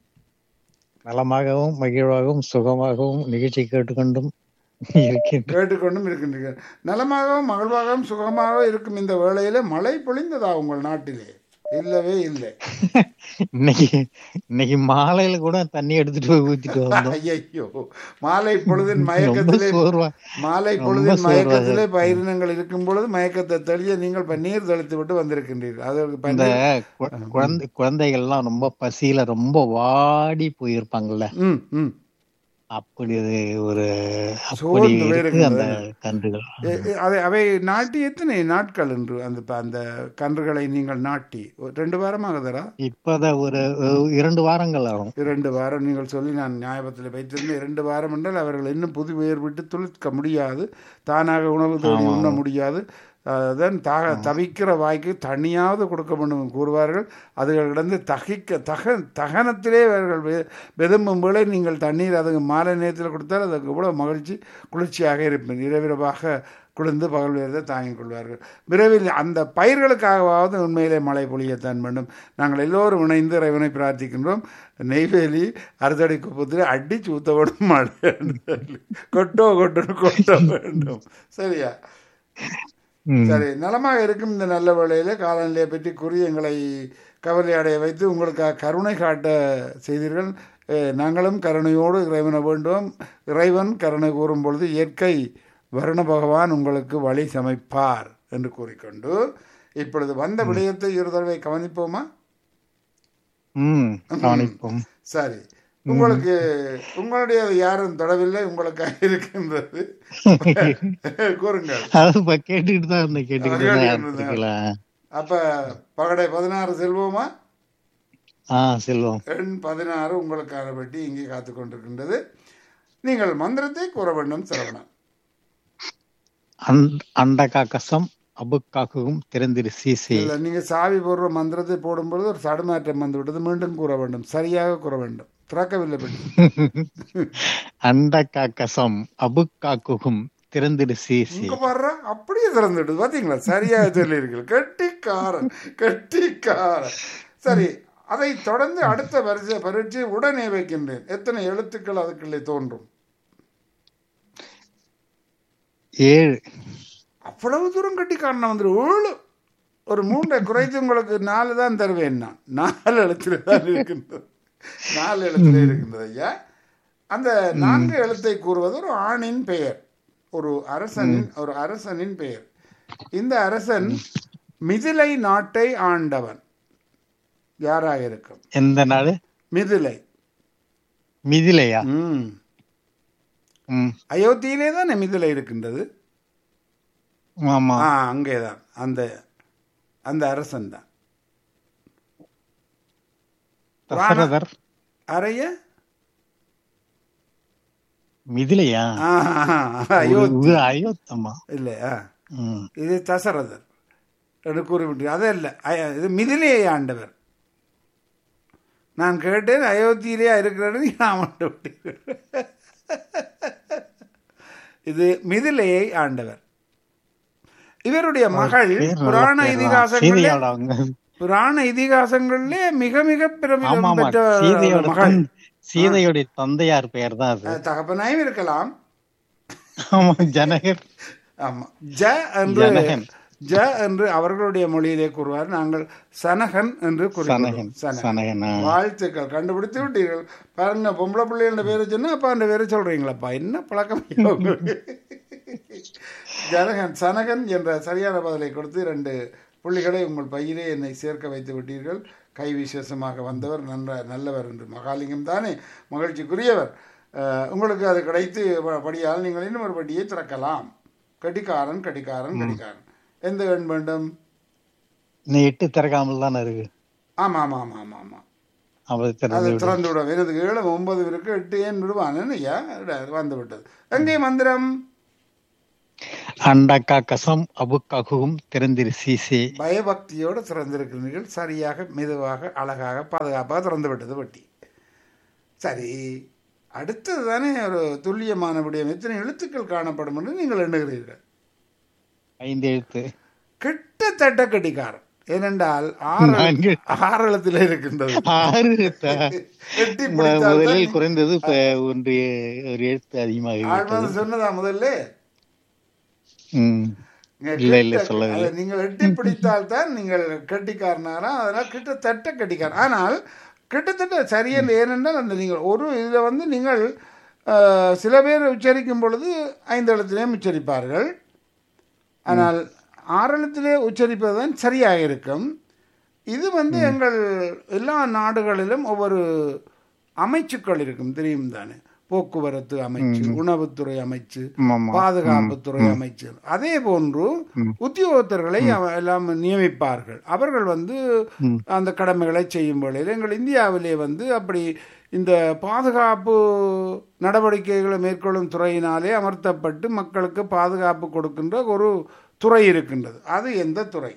நலமாகவும் மகிழ்வாகவும் சுகமாகவும் நிகழ்ச்சி கேட்டுக்கொண்டும் இருக்கின்ற கேட்டுக்கொண்டும் இருக்கின்றீர்கள் நலமாகவும் மகிழ்வாகவும் சுகமாகவும் இருக்கும் இந்த வேளையில மழை பொழிந்ததா உங்கள் நாட்டிலே இல்லவே இல்லை இன்னைக்கு இன்னைக்கு மாலையில கூட தண்ணி எடுத்துட்டு போய் ஊத்திட்டு வந்தோம் ஐயோ மாலை பொழுதின் ரொம்ப மயக்கத்திலே சோர்வா மாலை ரொம்ப பொழுதின் சோர்வா மயக்கத்திலே பயிரினங்கள் இருக்கும் பொழுது மயக்கத்தை தெளிய நீங்கள் இப்ப நீர் தெளித்து விட்டு வந்திருக்கின்றீர்கள் அதற்கு இந்த பன்னீர் கு- குழந்தை குழந்தைகள்லாம் ரொம்ப பசியில ரொம்ப வாடி போயிருப்பாங்கல்ல ம் ம் அப்படி இது ஒரு அப்படி சோர்ந்து இருக்கு போயிருக்கின்றது. அந்த கன்றுகள் எ- எ- அதை அவை நாட்டி எத்தனை நாட்கள் என்று அந்த ப- அந்த கன்றுகளை நீங்கள் நாட்டி ஒரு ரெண்டு வாரமாகுதரா இப்பதான் ஒரு அஹ், இரண்டு வாரங்கள் ஆகும் இரண்டு வாரம் நீங்கள் சொல்லி நான் ஞாபகத்தில் வைத்திருந்தேன் இரண்டு வாரம் என்றால் அவர்கள் இன்னும் புது உயிர் விட்டு துளிர்க்க முடியாது தானாக உணவு தேடி ஆமா. உண்ண முடியாது அதன் தாக தவிக்கிற வாய்க்கு தனியாவது கொடுக்க வேண்டும் கூறுவார்கள் அதுகள் கிடந்து தகிக்க தக தகனத்திலே அவர்கள் வெ- வெதும்பும் வேளை நீங்கள் தண்ணீர் அதுக்கு மாலை நேரத்தில் கொடுத்தால் அதுக்கு இவ்வளோ மகிழ்ச்சி குளிர்ச்சியாக இருப்பேன் இரவிரவாக குளிர்ந்து பகல் வேறதை தாங்கிக் கொள்வார்கள் விரைவில் அந்த பயிர்களுக்காகவாவது உண்மையிலே மழை பொழியத்தான் வேண்டும் நாங்கள் எல்லோரும் இணைந்து இறைவனை பிரார்த்திக்கின்றோம் நெய்வேலி அறுதடி குப்பத்தில் அடிச்சு ஊத்த வேண்டும் மழை என்று சொல்லி. கொட்டோ கொட்டணும் கொட்ட வேண்டும் சரியா ம். சரி நலமாக இருக்கும் இந்த நல்ல வேளையிலே காலநிலையை பற்றி கூறி எங்களை கவலை அடைய வைத்து உங்களுக்கு கருணை காட்ட செய்தீர்கள் அஹ், நாங்களும் கருணையோடு இறைவனை வேண்டுவோம் இறைவன் கருணை கூறும் பொழுது இயற்கை வருண பகவான் உங்களுக்கு வழி சமைப்பார் என்று கூறிக்கொண்டு இப்பொழுது வந்த விடயத்தை இரு தடவை கவனிப்போமா ம் கவனிப்போம் சரி உங்களுக்கு உங்களுடைய யாரும் தொடவில்லை உங்களுக்காக இருக்கின்றது கூறுங்கள் அது இப்ப கேட்டுக்கிட்டு தான் இருந்தேன் கேட்டுக்கிட்டு தான் கேட்டுக்கிட்டு இருந்தேன். இருக்கலாம் அப்ப பகடை பதினாறு செல்வோமா ஆ செல்வம் எண் பதினாறு உங்களுக்கான பெட்டி இங்கே காத்து கொண்டிருக்கின்றது நீங்கள் மந்திரத்தை கூற வேண்டும் சரவணன் அண்ட- அண்டகாக்கசம் அபுக்காக்கும் திறந்திரு சீசே இல்ல நீங்க சாவி போடுற மந்திரத்தை போடும்பொழுது ஒரு தடுமாற்றம் வந்து விட்டது மீண்டும் கூற வேண்டும் சரியாக கூற வேண்டும் திறக்கவில்லை பெட்டி அண்டகாக்கசம் அபுக்காக்கும் திறந்திரு சீசே இங்க பாடுற அப்படியே திறந்துடுது பாத்தீங்களா சரியாக சொல்லியிருக்கீங்க கெட்டிக்காரன் கெட்டிக்காரன் சரி அதை தொடர்ந்து அடுத்த வரிசை பரீட்சை உடனே வைக்கின்றேன் எத்தனை எழுத்துக்கள் அதுக்குள்ளே தோன்றும் ஏழு அவ்வளவு தூரம் கட்டிக்காரன் வந்துரு ஏழு ஒரு மூன்றை குறைத்து உங்களுக்கு நாலு தான் தருவேன் நான் நாலு எழுத்துல தான் இருக்கின்றது நாலு எழுத்துல இருக்கின்றது ஐயா அந்த நான்கு எழுத்தை கூறுவது ஒரு ஆணின் பெயர் ஒரு அரசனின் ஒரு அரசனின் பெயர் இந்த அரசன் மிதிலை நாட்டை ஆண்டவன் யாராக இருக்கும் எந்த நாடு மிதிலை மிதிலையா ம் ம் அயோத்தியிலே தான் மிதிலை இருக்கின்றது ஆமா ஆ அங்கேதான் அந்த அந்த அரசன் தான் தசரதர் அறைய மிதிலையா ஆ, அயோத்தி இது அயோத்தமா இல்லையா ம் இது தசரதர் என்று கூறிவிட்டு அது இல்லை அய- இது மிதிலையை ஆண்டவர் நான் கேட்டேன் அயோத்தியிலே இருக்கிறது நான் ஆண்டு விட்டீர்கள். இது மிதிலையை ஆண்டவர் இவருடைய மகள் பேர் நல்ல புராண பேர் தான். இதிகாசங்களிலே சீதையோட அவங்க புராண இதிகாசங்களிலே மிக மிக ஆமா பிரபலம் ஆமா பெற்ற சீதையோட மகள் தந்தை- சீதையோட தந்தையார் பெயர் தான் அது அஹ், தகப்பனாயும் இருக்கலாம் ஆமா ஜனகர் ஆமா ஜ என்று ஜனகன். ஜ என்று அவர்களுடைய மொழியிலே கூறுவார் நாங்கள் சனகன் என்று கூறுகிறோம் சனகன் சனகன் சனகன் ஆ. வாழ்த்துக்கள் கண்டுபிடித்து விட்டீர்கள் பாருங்க பொம்பளை பிள்ளைகள பேரை சொன்னா அப்பா அந்த பேரை சொல்றீங்களாப்பா என்ன பழக்கம் ஐயா உங்களுக்கு ஜனகன் சனகன் என்ற சரியான பதிலை கொடுத்து இரண்டு புள்ளிகளை உங்கள் பையிலே என்னை சேர்க்க வைத்து விட்டீர்கள் கை விசேஷமாக வந்தவர் நன்ற நல்லவர் என்று மகாலிங்கம் தானே மகிழ்ச்சிக்குரியவர் அஹ், உங்களுக்கு அது கிடைத்து ப- படியால் நீங்கள் இன்னும் ஒரு படியை திறக்கலாம் கடிகாரன் கடிகாரன் கடிகாரன் எந்த எண் வேண்டும் நீ எட்டு திறக்காமல் தானே இருக்கு ஆமாம் ஆமாம் ஆமாம் ஆமாம் ஆமாம் அவள் அது திறந்து விடு. திறந்து விட எனது ஏழு ஒன்பது இருக்கு எட்டு ஏன் விடுவான் ஐயா வந்து விட்டது எங்கே மந்திரம் அண்டக்கா கசம் அபுக்ககும் திறந்திரு சீசே பயபக்தியோடு திறந்திருக்கிறீர்கள் சரியாக மெதுவாக அழகாக பாதுகாப்பாக திறந்து விட்டது வட்டி சரி அடுத்தது தானே ஒரு துல்லியமான விடயம் எத்தனை எழுத்துக்கள் காணப்படும் என்று நீங்கள் எண்ணுகிறீர்கள் ஐந்து எழுத்து கிட்டத்தட்ட கட்டிக்காரன் ஏனென்றால் ஆறு நான்கு. ஆறு எழுத்துல இருக்கின்றது ஆறு எழுத்தா? எட்டி மு- பிடித்தால் முதலில் தான் குறைந்தது இப்ப ஒன்று ஒரு எழுத்து அதிகமாக ஆழ்வார் சொன்னதா முதல்ல ம் நீங்க இல்ல, இல்ல, கிட்ட- சொல்லவில்லை. அதை நீங்கள் எட்டி பிடித்தால் தான் நீங்கள் கட்டிக்காரனாரா அதனால் கிட்டத்தட்ட கட்டிக்காரன் ஆனால் கிட்டத்தட்ட சரியென்று ஏனென்றால் அந்த நீங்கள் ஒரு இதில் வந்து நீங்கள் அஹ், சில பேர் உச்சரிக்கும் பொழுது ஐந்து எழுத்திலே உச்சரிப்பார்கள் ஆனால் ஆறு எழுத்திலே உச்சரிப்பது தான் சரியாக இருக்கும் இது வந்து எங்கள் எல்லா நாடுகளிலும் ஒவ்வொரு அமைச்சுக்கள் இருக்கும் தெரியும் தானே போக்குவரத்து அமைச்சு உணவுத்துறை அமைச்சு ஆமா. பாதுகாப்புத்துறை அமைச்சர் அதே போன்று உத்தியோகத்தர்களை அவ- எல்லாம் நியமிப்பார்கள் அவர்கள் வந்து அந்த கடமைகளை செய்யும் வேளையில் எங்கள் இந்தியாவிலே வந்து அப்படி இந்த பாதுகாப்பு நடவடிக்கைகளை மேற்கொள்ளும் துறையினாலே அமர்த்தப்பட்டு மக்களுக்கு பாதுகாப்பு கொடுக்கின்ற ஒரு துறை இருக்கின்றது அது எந்த துறை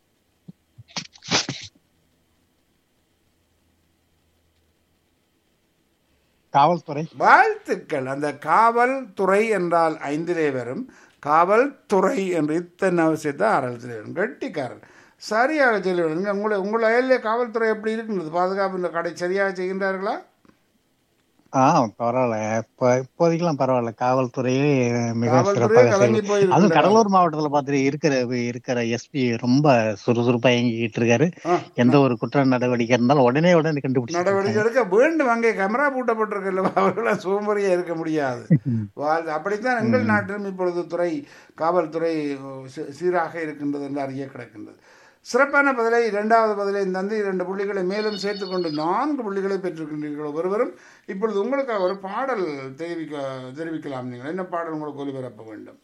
காவல்துறை வாழ்த்துக்கள் அந்த காவல் துறை என்றால் ஐந்திலே வரும் காவல் துறை என்று இத்தனை அவசியத்தை ஆரம்பத்தில் வரும் கெட்டிக்காரன் சரியாக சொல்லிவிடுங்க உங்களை உங்கள் அயல்லே காவல்துறை எப்படி இருக்கின்றது பாதுகாப்பு இந்த கடை சரியாக செய்கின்றார்களா ஆ பரவாயில்ல இப்ப இப்போதைக்கெல்லாம் பரவாயில்ல காவல்துறையே மிக காவல்துறையே சிறப்பாக கலங்கி செயல் போயிருக்கின்றார்கள். அதுவும் கடலூர் மாவட்டத்துல பாத்துட்டு இருக்கிற இருக்கிற எஸ்பி ரொம்ப சுறுசுறுப்பா இயங்கிட்டு இருக்காரு ஆ. எந்த ஒரு குற்ற நடவடிக்கை இருந்தாலும் உடனே உடனே கண்டுபிடிச்சு நடவடிக்கை எடுக்க வேண்டும் அங்கே கேமரா பூட்டப்பட்டிருக்கல அவர்களாம் சோம்பறியா இருக்க முடியாது வாழ் அப்படித்தான் எங்கள் நாட்டிலும் இப்பொழுது துறை காவல்துறை சீ- சீராக இருக்கின்றது என்று அறிய கிடக்கின்றது சிறப்பான பதிலை இரண்டாவது பதிலை தந்து இரண்டு புள்ளிகளை மேலும் சேர்த்துக்கொண்டு நான்கு புள்ளிகளை பெற்றிருக்கின்றீர்கள் ஒருவரும் இப்பொழுது உங்களுக்கு ஒரு பாடல் தெரிவிக்க தெரிவிக்கலாம் நீங்கள் என்ன பாடல் உங்களுக்கு ஒலிபரப்ப வேண்டும்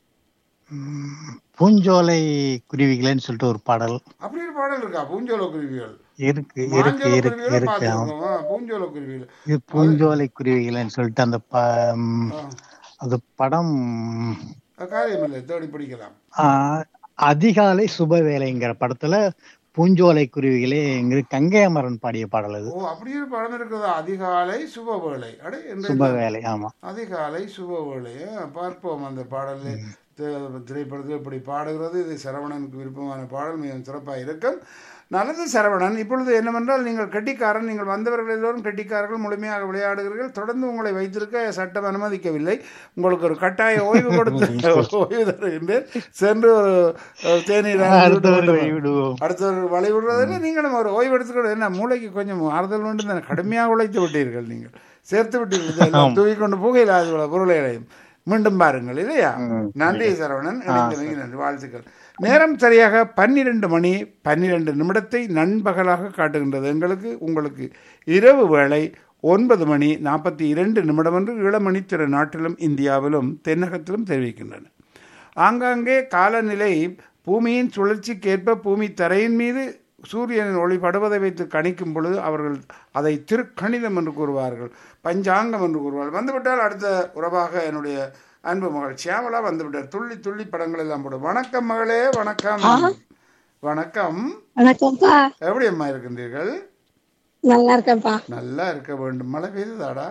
பூஞ்சோலை குருவிகளேன்னு சொல்லிட்டு ஒரு பாடல் அப்படி ஒரு பாடல் இருக்கா பூஞ்சோல குருவிகள் இருக்கு இருக்கு மாஞ்சோல இருக்கு குருவிகளை இருக்கு ஆமா. பார்த்துருக்கோம் பூஞ்சோல குருவிகள் இது பூஞ்சோலை குருவிகளேன்னு சொல்லிட்டு அந்த ப ம், ஆ. அது படம் காரியமில்லை தேடி பிடிக்கலாம் ஆ, அதிகாலை சுப வேலைங்கிற படத்துல பூஞ்சோலை குருவிகளே கங்கை அமரன் பாடிய பாடல் அது ஓ அப்படி ஒரு படம் இருக்குதா அதிகாலை சுப வேளை அடே என்று சுப வேலை ஆமா அதிகாலை சுப வேளை ஆ, பார்ப்போம் அந்த பாடலை தி- திரைப்படத்தில் இப்படி பாடுகிறது இது சரவணனுக்கு விருப்பமான பாடல் மிகவும் சிறப்பாக இருக்கும் நல்லது சரவணன் இப்பொழுது என்னவென்றால் நீங்கள் கெட்டிக்காரன் நீங்கள் வந்தவர்கள் எல்லோரும் கெட்டிக்காரர்கள் முழுமையாக விளையாடுகிறீர்கள் தொடர்ந்து உங்களை வைத்திருக்க சட்டம் அனுமதிக்கவில்லை உங்களுக்கு ஒரு கட்டாய ஓய்வு கொடுத்து ஓய்வு தருகின்றேன் சென்று ஒரு ஒரு தேநீர் அருந்தி விட்டு அடுத்தவரை கொண்டு வா. விடுவோம் அடுத்தவர்கள் வழி விடுறதில்லை நீங்களும் ஒரு ஓய்வு எடுத்துக்கொண்டு என்ன மூளைக்கு கொஞ்சம் ஆறுதல் வேண்டும் தானே கடுமையாக உழைத்து விட்டீர்கள் நீங்கள் சேர்த்து விட்டீர்கள் எல்லாம் தூக்கி கொண்டு புகையில் அது பொருளை அடையும் மீண்டும் பாருங்கள் இல்லையா நன்றி சரவணன் இணைந்தமைக்கு நன்றி வாழ்த்துக்கள் நேரம் சரியாக பன்னிரண்டு மணி பன்னிரண்டு நிமிடத்தை நண்பகலாக காட்டுகின்றது எங்களுக்கு உங்களுக்கு இரவு வேளை ஒன்பது மணி நாற்பத்தி இரண்டு நிமிடம் என்று இளமணித்திற நாட்டிலும் இந்தியாவிலும் தென்னகத்திலும் தெரிவிக்கின்றன ஆங்காங்கே காலநிலை பூமியின் சுழற்சிக்கேற்ப பூமி தரையின் மீது சூரியனின் ஒளி படுவதை வைத்து கணிக்கும் பொழுது அவர்கள் அதை திருக்கணிதம் என்று கூறுவார்கள் பஞ்சாங்கம் என்று கூறுவார்கள் வந்துவிட்டால் அடுத்த உறவாக என்னுடைய அன்பு மகள் சியாமலா வந்துவிட்டார் துள்ளி துள்ளி படங்கள் எல்லாம் போடும் வணக்கம் மகளே வணக்கம் வணக்கம் வணக்கம்ப்பா எப்படி அம்மா இருக்கின்றீர்கள் நல்லா இருக்கேன்ப்பா நல்லா இருக்க வேண்டும் மழை பெய்யுதாடா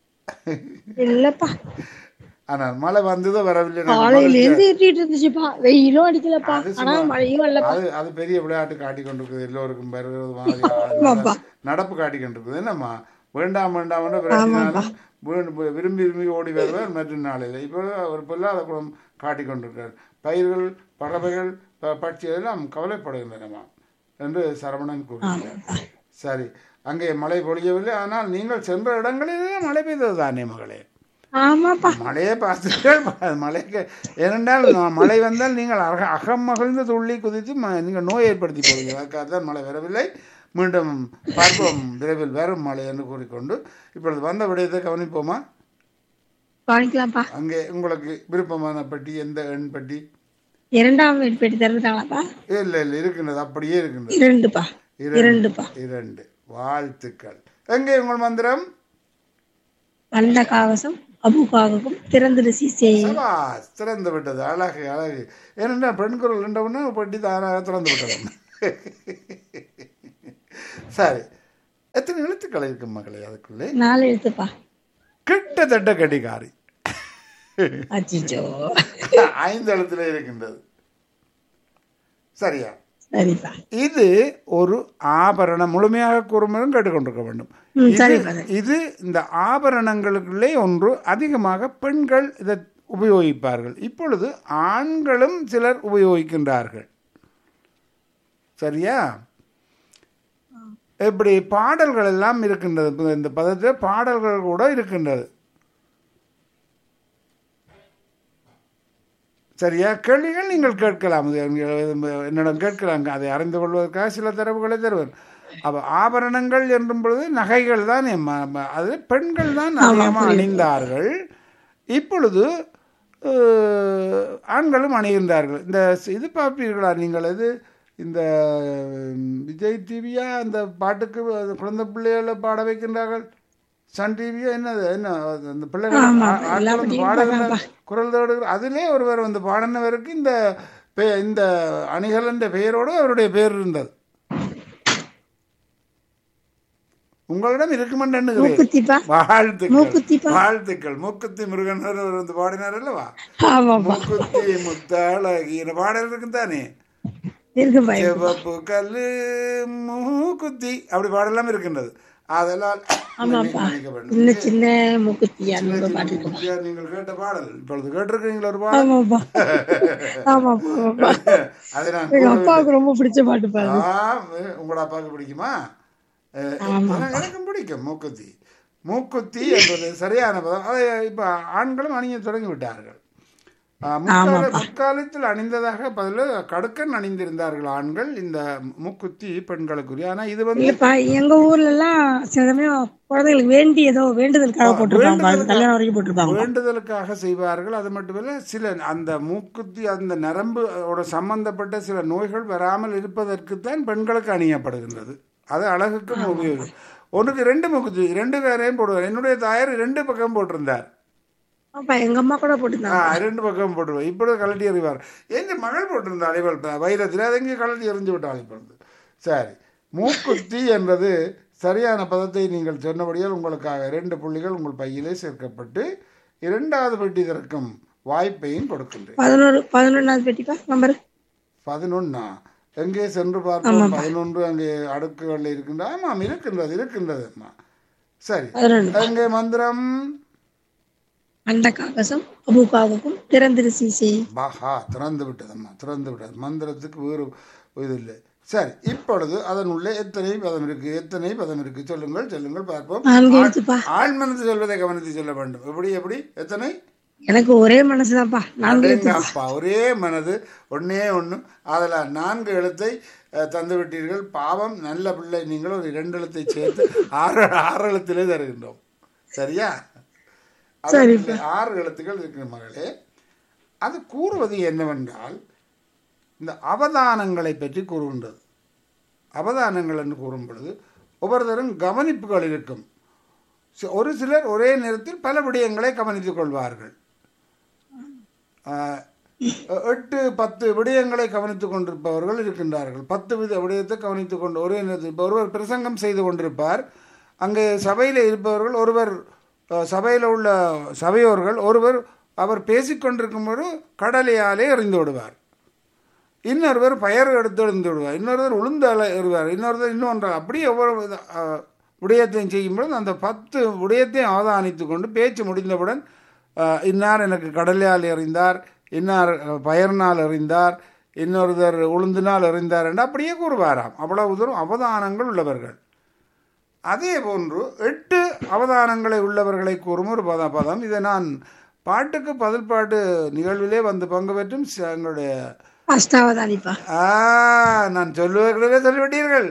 இல்லப்பா ஆனால் மழை வந்ததோ வரவில்லை நான் காலையில மகிழ்ச்சியா- இருந்து இருட்டிட்டு இருந்துச்சுப்பா வெயிலும் அடிக்கலப்பா அது ஆனா சும்மா- மழையும் வரலப்பா அது அது பெரிய விளையாட்டு காட்டி கொண்டிருக்குது எல்லோருக்கும் வருகிறது மாதிரி ஆமாப்பா. நடப்பு காட்டி கொண்டிருக்குது என்னம்மா வேண்டாம் வேண்டாம் விரட்டினாலும் வீ- விரும்பி விரும்பி ஓடி வருவார் மற்ற நாளில் இப்போ ஒரு பொல்லாத குணம் காட்டி கொண்டிருக்கார் பயிர்கள் பறவைகள் ப- பட்சிகள் எல்லாம் கவலைப்படுகின்றனமா என்று சரவணன் கூறுகிறார் சரி அங்கே மழை பொழியவில்லை ஆனால் நீங்கள் சென்ற இடங்களிலே மழை பெய்தது தானே மகளே ஆமாப்பா மழையை பார்த்துங்கள் மழைக்கு ஏனென்றால் நான் மழை வந்தால் நீங்கள் அக அகம் மகிழ்ந்து துள்ளி குதித்து ம- நீங்கள் நோய் ஏற்படுத்தி போவீங்க அதுக்காக தான் மழை வரவில்லை மீண்டும் பார்ப்போம் விரைவில் வரும் மழை என்று கூறிக்கொண்டு இப்பொழுது வந்த விடயத்தை கவனிப்போமா கவனிக்கலாம்ப்பா அங்கே உங்களுக்கு விருப்பமான பெட்டி எந்த எண் பெட்டி இரண்டாம் வீடு பெட்டி திறந்துட்டாங்களாப்பா இல்லை இல்லை இருக்கின்றது அப்படியே இருக்கின்றது இரண்டுப்பா இரண்டுப்பா இரண்டு வாழ்த்துக்கள் எங்கே உங்கள் மந்திரம் வந்த காகசம் அபு காகக்கும் திறந்துடு சீசே சபாஸ் திறந்து விட்டது அழகு அழகு ஏனென்றா பெண் குரல் ரெண்டவுன்னா பெட்டி தானாக திறந்து விட்டது சரி எத்தனை எழுத்துக்கள் இருக்கு மகளே அதுக்குள்ளே நாலு எழுத்துப்பா கிட்டத்தட்ட கடிகாரி அச்சிச்சோ ஐந்து எழுத்துல இருக்கின்றது சரியா சரிப்பா இது ஒரு ஆபரணம் முழுமையாக கூறும்போதும் கேட்டுக்கொண்டிருக்க வேண்டும் ம் இது- சரிப்பா சரி. இது இந்த ஆபரணங்களுக்குள்ளே ஒன்று அதிகமாக பெண்கள் இதை உபயோகிப்பார்கள் இப்பொழுது ஆண்களும் சிலர் உபயோகிக்கின்றார்கள் சரியா இப்படி பாடல்கள் எல்லாம் இருக்கின்றது இப்ப இந்த பதத்தில் பாடல்கள் கூட இருக்கின்றது சரியா கேள்விகள் நீங்கள் கேட்கலாம் இது எங்கள் என்னிடம் கேட்கலாம் அதை அறிந்து கொள்வதற்காக சில தரவுகளை தருவேன் அப்போ ஆபரணங்கள் என்றும் பொழுது நகைகள் தான் எம்ம- ம- அது பெண்கள் தான் அதிகமாக அணிந்தார்கள் இப்பொழுது அஹ், ஆண்களும் அணிகின்றார்கள் இந்த ஸ்- இது பார்ப்பீர்களா நீங்கள் இது இந்த ம், விஜய் டிவியா அந்த பாட்டுக்கு அது குழந்தை பிள்ளைகளை பாட வைக்கின்றார்கள் சன் டிவியா என்னது என்ன அது அந்த பிள்ளைகள் ஆமா, ஆ- எல்லா ஆட்கள் வந்து டிவியும் பாடுகின்ற குரல் தோடுகிற அதிலே ஒருவர் வந்து பாடினவருக்கு இந்த பெ- இந்த அணிகள் என்ற பெயரோடு அவருடைய பெயர் இருந்தது உங்களிடம் இருக்குமென்று எண்ணுகிறேன் மூக்குத்திப்பா வாழ்த்துக்கள் மூக்குத்திப்பா. வாழ்த்துக்கள் மூக்குத்தி முருகன் அவர் வந்து பாடினார் அல்லவா ஆமாப்பா மூக்குத்தி முத்தாளகி இந்த பாடல் இருக்கு தானே இருக்குப்பா சிவப்பு கல்லு மூக்குத்தி அப்படி பாடலாம் இருக்கின்றது அதெல்லாம் ஆமாப்பா நினைக்க வேண்டும். சின்ன சின்ன மூக்குத்தியா சின்ன அந்த சின்ன பாட்டு மூக்குத்தியா நீங்கள் கேட்ட பாடல் இப்பொழுது கேட்டிருக்கீங்களா ஒரு பாடல் ஆமாப்பா ஆமாப்பா ஆமாப்பா அதை நான் எங்க கூறவில்லை. அப்பாவுக்கு ரொம்ப பிடிச்ச பாட்டு பாரு ஆ, உங்களோட அப்பாவுக்கு பிடிக்குமா அஹ், எனக்கு- எனக்கும் பிடிக்கும் மூக்குத்தி மூக்குத்தி என்பது சரியான பதம் அதை இப்ப ஆண்களும் அணிய தொடங்கி விட்டார்கள் ஆ, முற்கால முற்காலத்தில் அணிந்ததாக பதில் கடுக்கன் அணிந்திருந்தார்கள் ஆண்கள் இந்த மூக்குத்தி பெண்களுக்குரிய ஆனா இது வந்து இல்லப்பா எங்க ஊர்ல எல்லாம் சில சமயம் குழந்தைகளுக்கு வேண்டி ஏதோ வேண்டுதலுக்காக போட்டிருப்பாங்க அது கல்யாணம் வரைக்கும் போட்டிருப்பாங்க வேண்டுதலுக்காக செய்வார்கள் அது மட்டுமல்ல சில அந்த மூக்குத்தி அந்த நரம்போட சம்பந்தப்பட்ட சில நோய்கள் வராமல் இருப்பதற்குத்தான் பெண்களுக்கு அணியப்படுகின்றது அது அழகுக்கும் உபயோகம் ஒன்றுக்கு ரெண்டு மூக்குத்தி ரெண்டு பேரையும் போடுவார் என்னுடைய தாயார் ரெண்டு பக்கம் போட்டிருந்தார் அப்பா எங்க அம்மா கூட ஆ, போட்டிருந்தாங்க ரெண்டு பக்கம் போட்டுருவார் இப்பொழுது கழட்டி எறிவார் எங்க மகள் போட்டிருந்தாள் இவள் ப- வைரத்தில் அதை எங்கே கழட்டி எறிஞ்சு விட்டாள் இப்பொழுது சரி மூக்குத்தி என்பது சரியான பதத்தை நீங்கள் சொன்னபடியால் உங்களுக்காக இரண்டு புள்ளிகள் உங்கள் பையிலே சேர்க்கப்பட்டு இரண்டாவது பெட்டி திறக்கும் வாய்ப்பையும் கொடுக்கின்றேன் பதினோரு பதினொன்னாவது பெட்டிப்பா நம்பர் பதினொன்னா எங்கே சென்று பார்ப்போம் பதினொன்று அங்கே அடுக்குகள் இருக்கின்ற ஆமாம் இருக்கின்றது இருக்கின்றது அம்மா சரி பதினொன்று அங்கே மந்திரம் அந்த காகசம் அபு காகக்கும் திறந்திரு சீசே பாஹா திறந்து விட்டதம்மா திறந்து விட்டது மந்திரத்துக்கு வேறு இது இல்லை சரி இப்பொழுது அதன் உள்ளே எத்தனை பதம் இருக்கு எத்தனை பதம் இருக்கு சொல்லுங்கள் சொல்லுங்கள் பார்ப்போம் நான்கு எழுத்துப்பா ஆள் மனது சொல்வதை கவனித்து சொல்ல வேண்டும் எப்படி எப்படி எத்தனை எனக்கு ஒரே மனசுதான்ப்பா நான்கு எழுத்து அப்பா ஒரே மனது ஒன்னே ஒன்று அதில் நான்கு எழுத்தை அஹ், தந்து விட்டீர்கள் பாவம் நல்ல பிள்ளை நீங்கள் ஒரு இரண்டு எழுத்தை சேர்த்து ஆறு ஆறு எழுத்திலே தருகின்றோம் சரியா அதற்கு ஆறு எழுத்துக்கள் இருக்கிற மகளே அது கூறுவது என்னவென்றால் இந்த அவதானங்களை பற்றி கூறுகின்றது அவதானங்கள் என்று கூறும் பொழுது ஒவ்வொருத்தரும் கவனிப்புகள் இருக்கும் சி- ஒரு சிலர் ஒரே நேரத்தில் பல விடயங்களை கவனித்துக் கொள்வார்கள் ஆஹ், எட்டு பத்து விடயங்களை கவனித்துக் கொண்டிருப்பவர்கள் இருக்கின்றார்கள் பத்து வித விடயத்தை கவனித்துக் கொண்டு ஒரே நேரத்தில் இப்போ ஒருவர் பிரசங்கம் செய்து கொண்டிருப்பார் அங்கே சபையில் இருப்பவர்கள் ஒருவர் அஹ், சபையில் உள்ள சபையோர்கள் ஒருவர் அவர் பேசிக்கொண்டிருக்கும்போது கடலையாலே எறிந்து விடுவார் இன்னொருவர் பயர் எடுத்து எறிந்து விடுவார் இன்னொருவர் உளுந்தால எறிவார் இன்னொருவர் இன்னொன்று அப்படி ஒவ்வொரு வித, அஹ், விடயத்தையும் செய்யும்பொழுது அந்த பத்து விடயத்தையும் அவதானித்து கொண்டு பேச்சு முடிந்தவுடன் அஹ், இன்னார் எனக்கு கடலையால் எறிந்தார் இன்னார் அஹ், பயர்னால் எறிந்தார் இன்னொருத்தர் உளுந்தினால் எறிந்தார் என்று அப்படியே கூறுவாராம் அவ்வளவு தூரம் அவதானங்கள் உள்ளவர்கள் அதே போன்று எட்டு அவதானங்களை உள்ளவர்களை கூறும் ஒரு பத பதம் இதை நான் பாட்டுக்கு பதில் பாட்டு நிகழ்விலே வந்து பங்கு பெற்றும் ச- எங்களுடைய அஷ்டாவதானிப்பா ஆ நான் சொல்லுவதற்குள்ளே சொல்லிவிட்டீர்கள்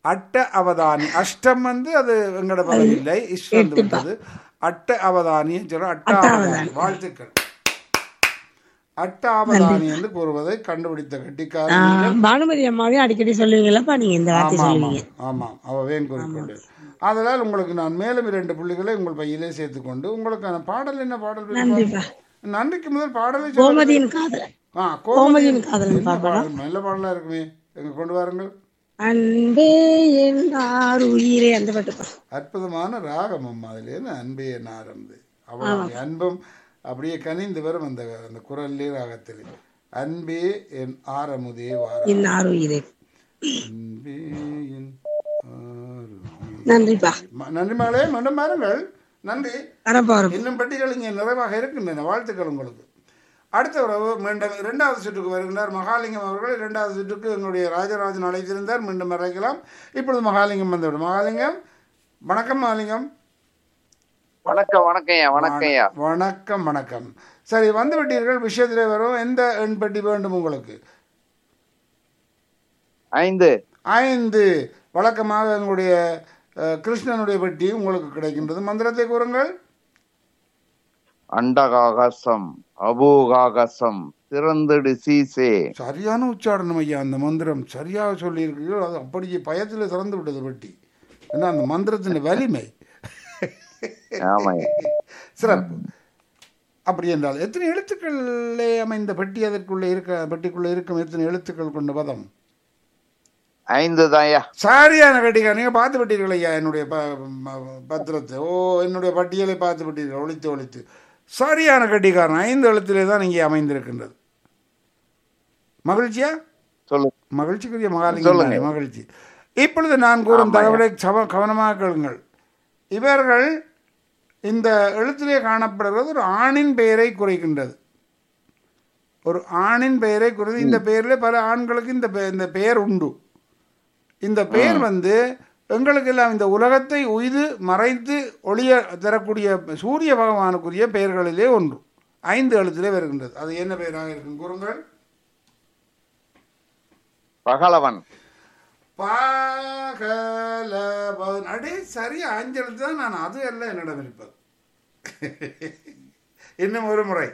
அட்ட அவதானி அஷ்டம் வந்து அது எங்கட பதம் இல்லை இஷ்டம் வந்து விட்டது அட்ட அவதானி சொல்ற அட்ட அவதானி வாழ்த்துக்கள் அட்ட அவதானி என்று கூறுவதை கண்டுபிடித்த கட்டிக்காரன் ஆஹ் பானுமதி அம்மாவையும் அடிக்கடி சொல்லுவீங்களப்பா நீங்க இந்த வார்த்தை ஆமாம் சொல்லுவீங்க ஆமாம் ஆமாம் அவன் கூறிக்கொண்டு அதனால் உங்களுக்கு நான் மேலும் இரண்டு புள்ளிகளை உங்கள் பையிலே சேர்த்துக்கொண்டு உங்களுக்கான பாடல் என்ன பாடல் விருப்பம்? நன்றிப்பா நன்றிக்கு முதல் பாடலை சொல்லுங்கள். கோமதியின் காதல் ஆ கோமதியின் காதலன் என்ன பாடல் நல்ல பாடலா இருக்குமே எங்க கொண்டு வாருங்கள் அன்பே என்றார் உயிரே அந்த பாட்டுப்பா அற்புதமான ராகம் அம்மா அதுல என்ன அன்பே என்ன ஆரம்பது அவளுடைய அன்பும் அப்படியே கனிந்து வரும் அந்த அந்த குரல்லே ராகத்தில் அன்பே என் ஆரமுதே வாரம் இன்னார் உயிரே அன்பே என் ஆரமுதே. நன்றிப்பா ம- நன்றி மகளே மீண்டும் பாருங்கள் நன்றி வரப்பா வரப்பா இன்னும் பட்டிகள் இங்கே நிறைவாக இருக்கின்றன வாழ்த்துக்கள் உங்களுக்கு அடுத்த உறவு மீண்டும் இரண்டாவது சுற்றுக்கு வருகின்றார் மகாலிங்கம் அவர்கள் இரண்டாவது சுற்றுக்கு எங்களுடைய ராஜராஜன் அழைத்திருந்தார் மீண்டும் அழைக்கலாம் இப்பொழுது மகாலிங்கம் வந்துவிடும் மகாலிங்கம் வணக்கம் மகாலிங்கம் வணக்கம் வணக்கம்யா வணக்கம்யா வணக்கம் வணக்கம் சரி வந்து விட்டீர்கள் விஷயத்திலே வரும் எந்த எண் பெட்டி வேண்டும் உங்களுக்கு ஐந்து ஐந்து வழக்கமாக எங்களுடைய அஹ், கிருஷ்ணனுடைய பெட்டி உங்களுக்கு கிடைக்கின்றது மந்திரத்தை கூறுங்கள் அண்டகாகசம் அபூகாகசம் திறந்துடு சீசே சரியான உச்சாரணம் ஐயா அந்த மந்திரம் சரியாக சொல்லியிருக்கீர்கள் அது அப்படியே பயத்தில் திறந்து விட்டது பெட்டி ஏன்னா அந்த மந்திரத்தின் வலிமை ஆமாய்யா சிறப்பு அப்படி என்றால் எத்தனை எழுத்துக்களே அமைந்த பெட்டி அதற்குள்ளே இருக்க பெட்டிக்குள்ளே இருக்கும் எத்தனை எழுத்துக்கள் கொண்ட பதம் ஐந்து தான்யா சரியான கட்டிக்கா நீங்கள் பார்த்து விட்டீர்கள் ஐயா என்னுடைய ப ம- பத்திரத்தை ஓ என்னுடைய பட்டியலை பார்த்து விட்டீர்கள் ஒழித்து ஒழித்து சரியான கட்டிக்காரன் ஐந்து எழுத்திலே தான் இங்கே அமைந்திருக்கின்றது மகிழ்ச்சியா சொல்லு மகிழ்ச்சிக்குரிய மகாலிங்கம் சொல்லுங்க. தானே, மகிழ்ச்சி இப்பொழுது நான் கூறும் தகவலை சவ கவனமாக கேளுங்கள் இவர்கள் இந்த எழுத்திலே காணப்படுகிறது ஒரு ஆணின் பெயரை குறைக்கின்றது ஒரு ஆணின் பெயரை குறித்து இந்த பெயரில் பல ஆண்களுக்கு இந்த பெ- இந்த பெயர் உண்டு இந்த பெயர் வந்து எங்களுக்கெல்லாம் இந்த உலகத்தை உய்து மறைத்து ஒளிய தரக்கூடிய சூரிய பகவானுக்குரிய பெயர்களிலே ஒன்று ஐந்து எழுத்திலே வருகின்றது அது என்ன பெயராக இருக்கும் கூறுங்கள் பகலவன் பாகலபவன் அடே சரியா அஞ்செழுத்து தான் நான் அது அல்ல என்னிடம் இருப்பது இன்னும் ஒரு முறை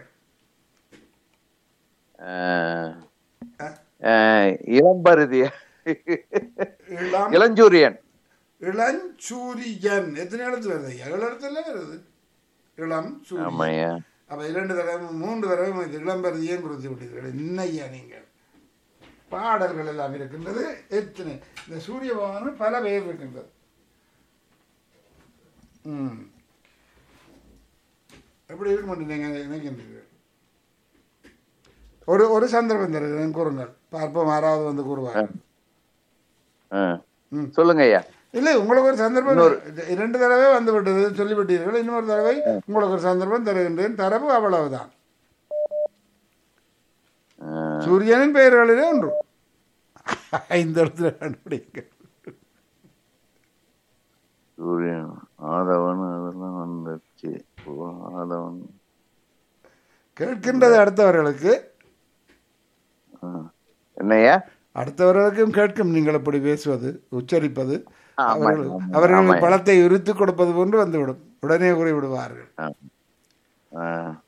அஹ், அஹ், இளம்பருதி இளம் இளஞ்சூரியன் இளஞ்சூரியன் எத்தனை எழுத்து வருது ஐயா? ஏழு எழுத்துல வருது இளம் சூரியன் ஆமாய்யா அப்ப இரண்டு தடவை மூன்று தடவை இது இளம்பருதியே குறித்து விட்டீர்கள் இன்னையா நீங்கள் பாடல்கள் எல்லாம் இருக்கின்றது எத்தனை இந்த சூரிய பகவான் பல பெயர் இருக்கின்றது ம் எப்படி இருக்க மாட்டேன் நீங்கள் நினைக்கின்றீர்கள் ஒரு ஒரு சந்தர்ப்பம் தருகிறேன் கூறுங்கள் பார்ப்போம் யாராவது வந்து கூறுவார் அஹ். ம். சொல்லுங்க ஐயா இல்லை உங்களுக்கு ஒரு சந்தர்ப்பம் இரண்டு தடவை வந்து விட்டது சொல்லிவிட்டீர்கள் இன்னொரு தடவை உங்களுக்கு ஒரு சந்தர்ப்பம் தருகின்றேன் தரவு அவ்வளவுதான் அஹ், சூரியனின் பெயர்களிலே ஒன்று ஐந்து இடத்துல கண்டுபிடிங்க சூரியன் ஆதவன் அதெல்லாம் வந்துச்சு ஓ, ஆதவன் கேட்கின்றது அடுத்தவர்களுக்கு அஹ். என்னய்யா அடுத்தவர்களுக்கும் கேட்கும் நீங்கள் இப்படி பேசுவது உச்சரிப்பது ஆமா, அவர்கள் ஆமா, அவர்கள் ஆமா. பழத்தை உரித்து கொடுப்பது போன்று வந்துவிடும் உடனே கூறி விடுவார்கள் அஹ்.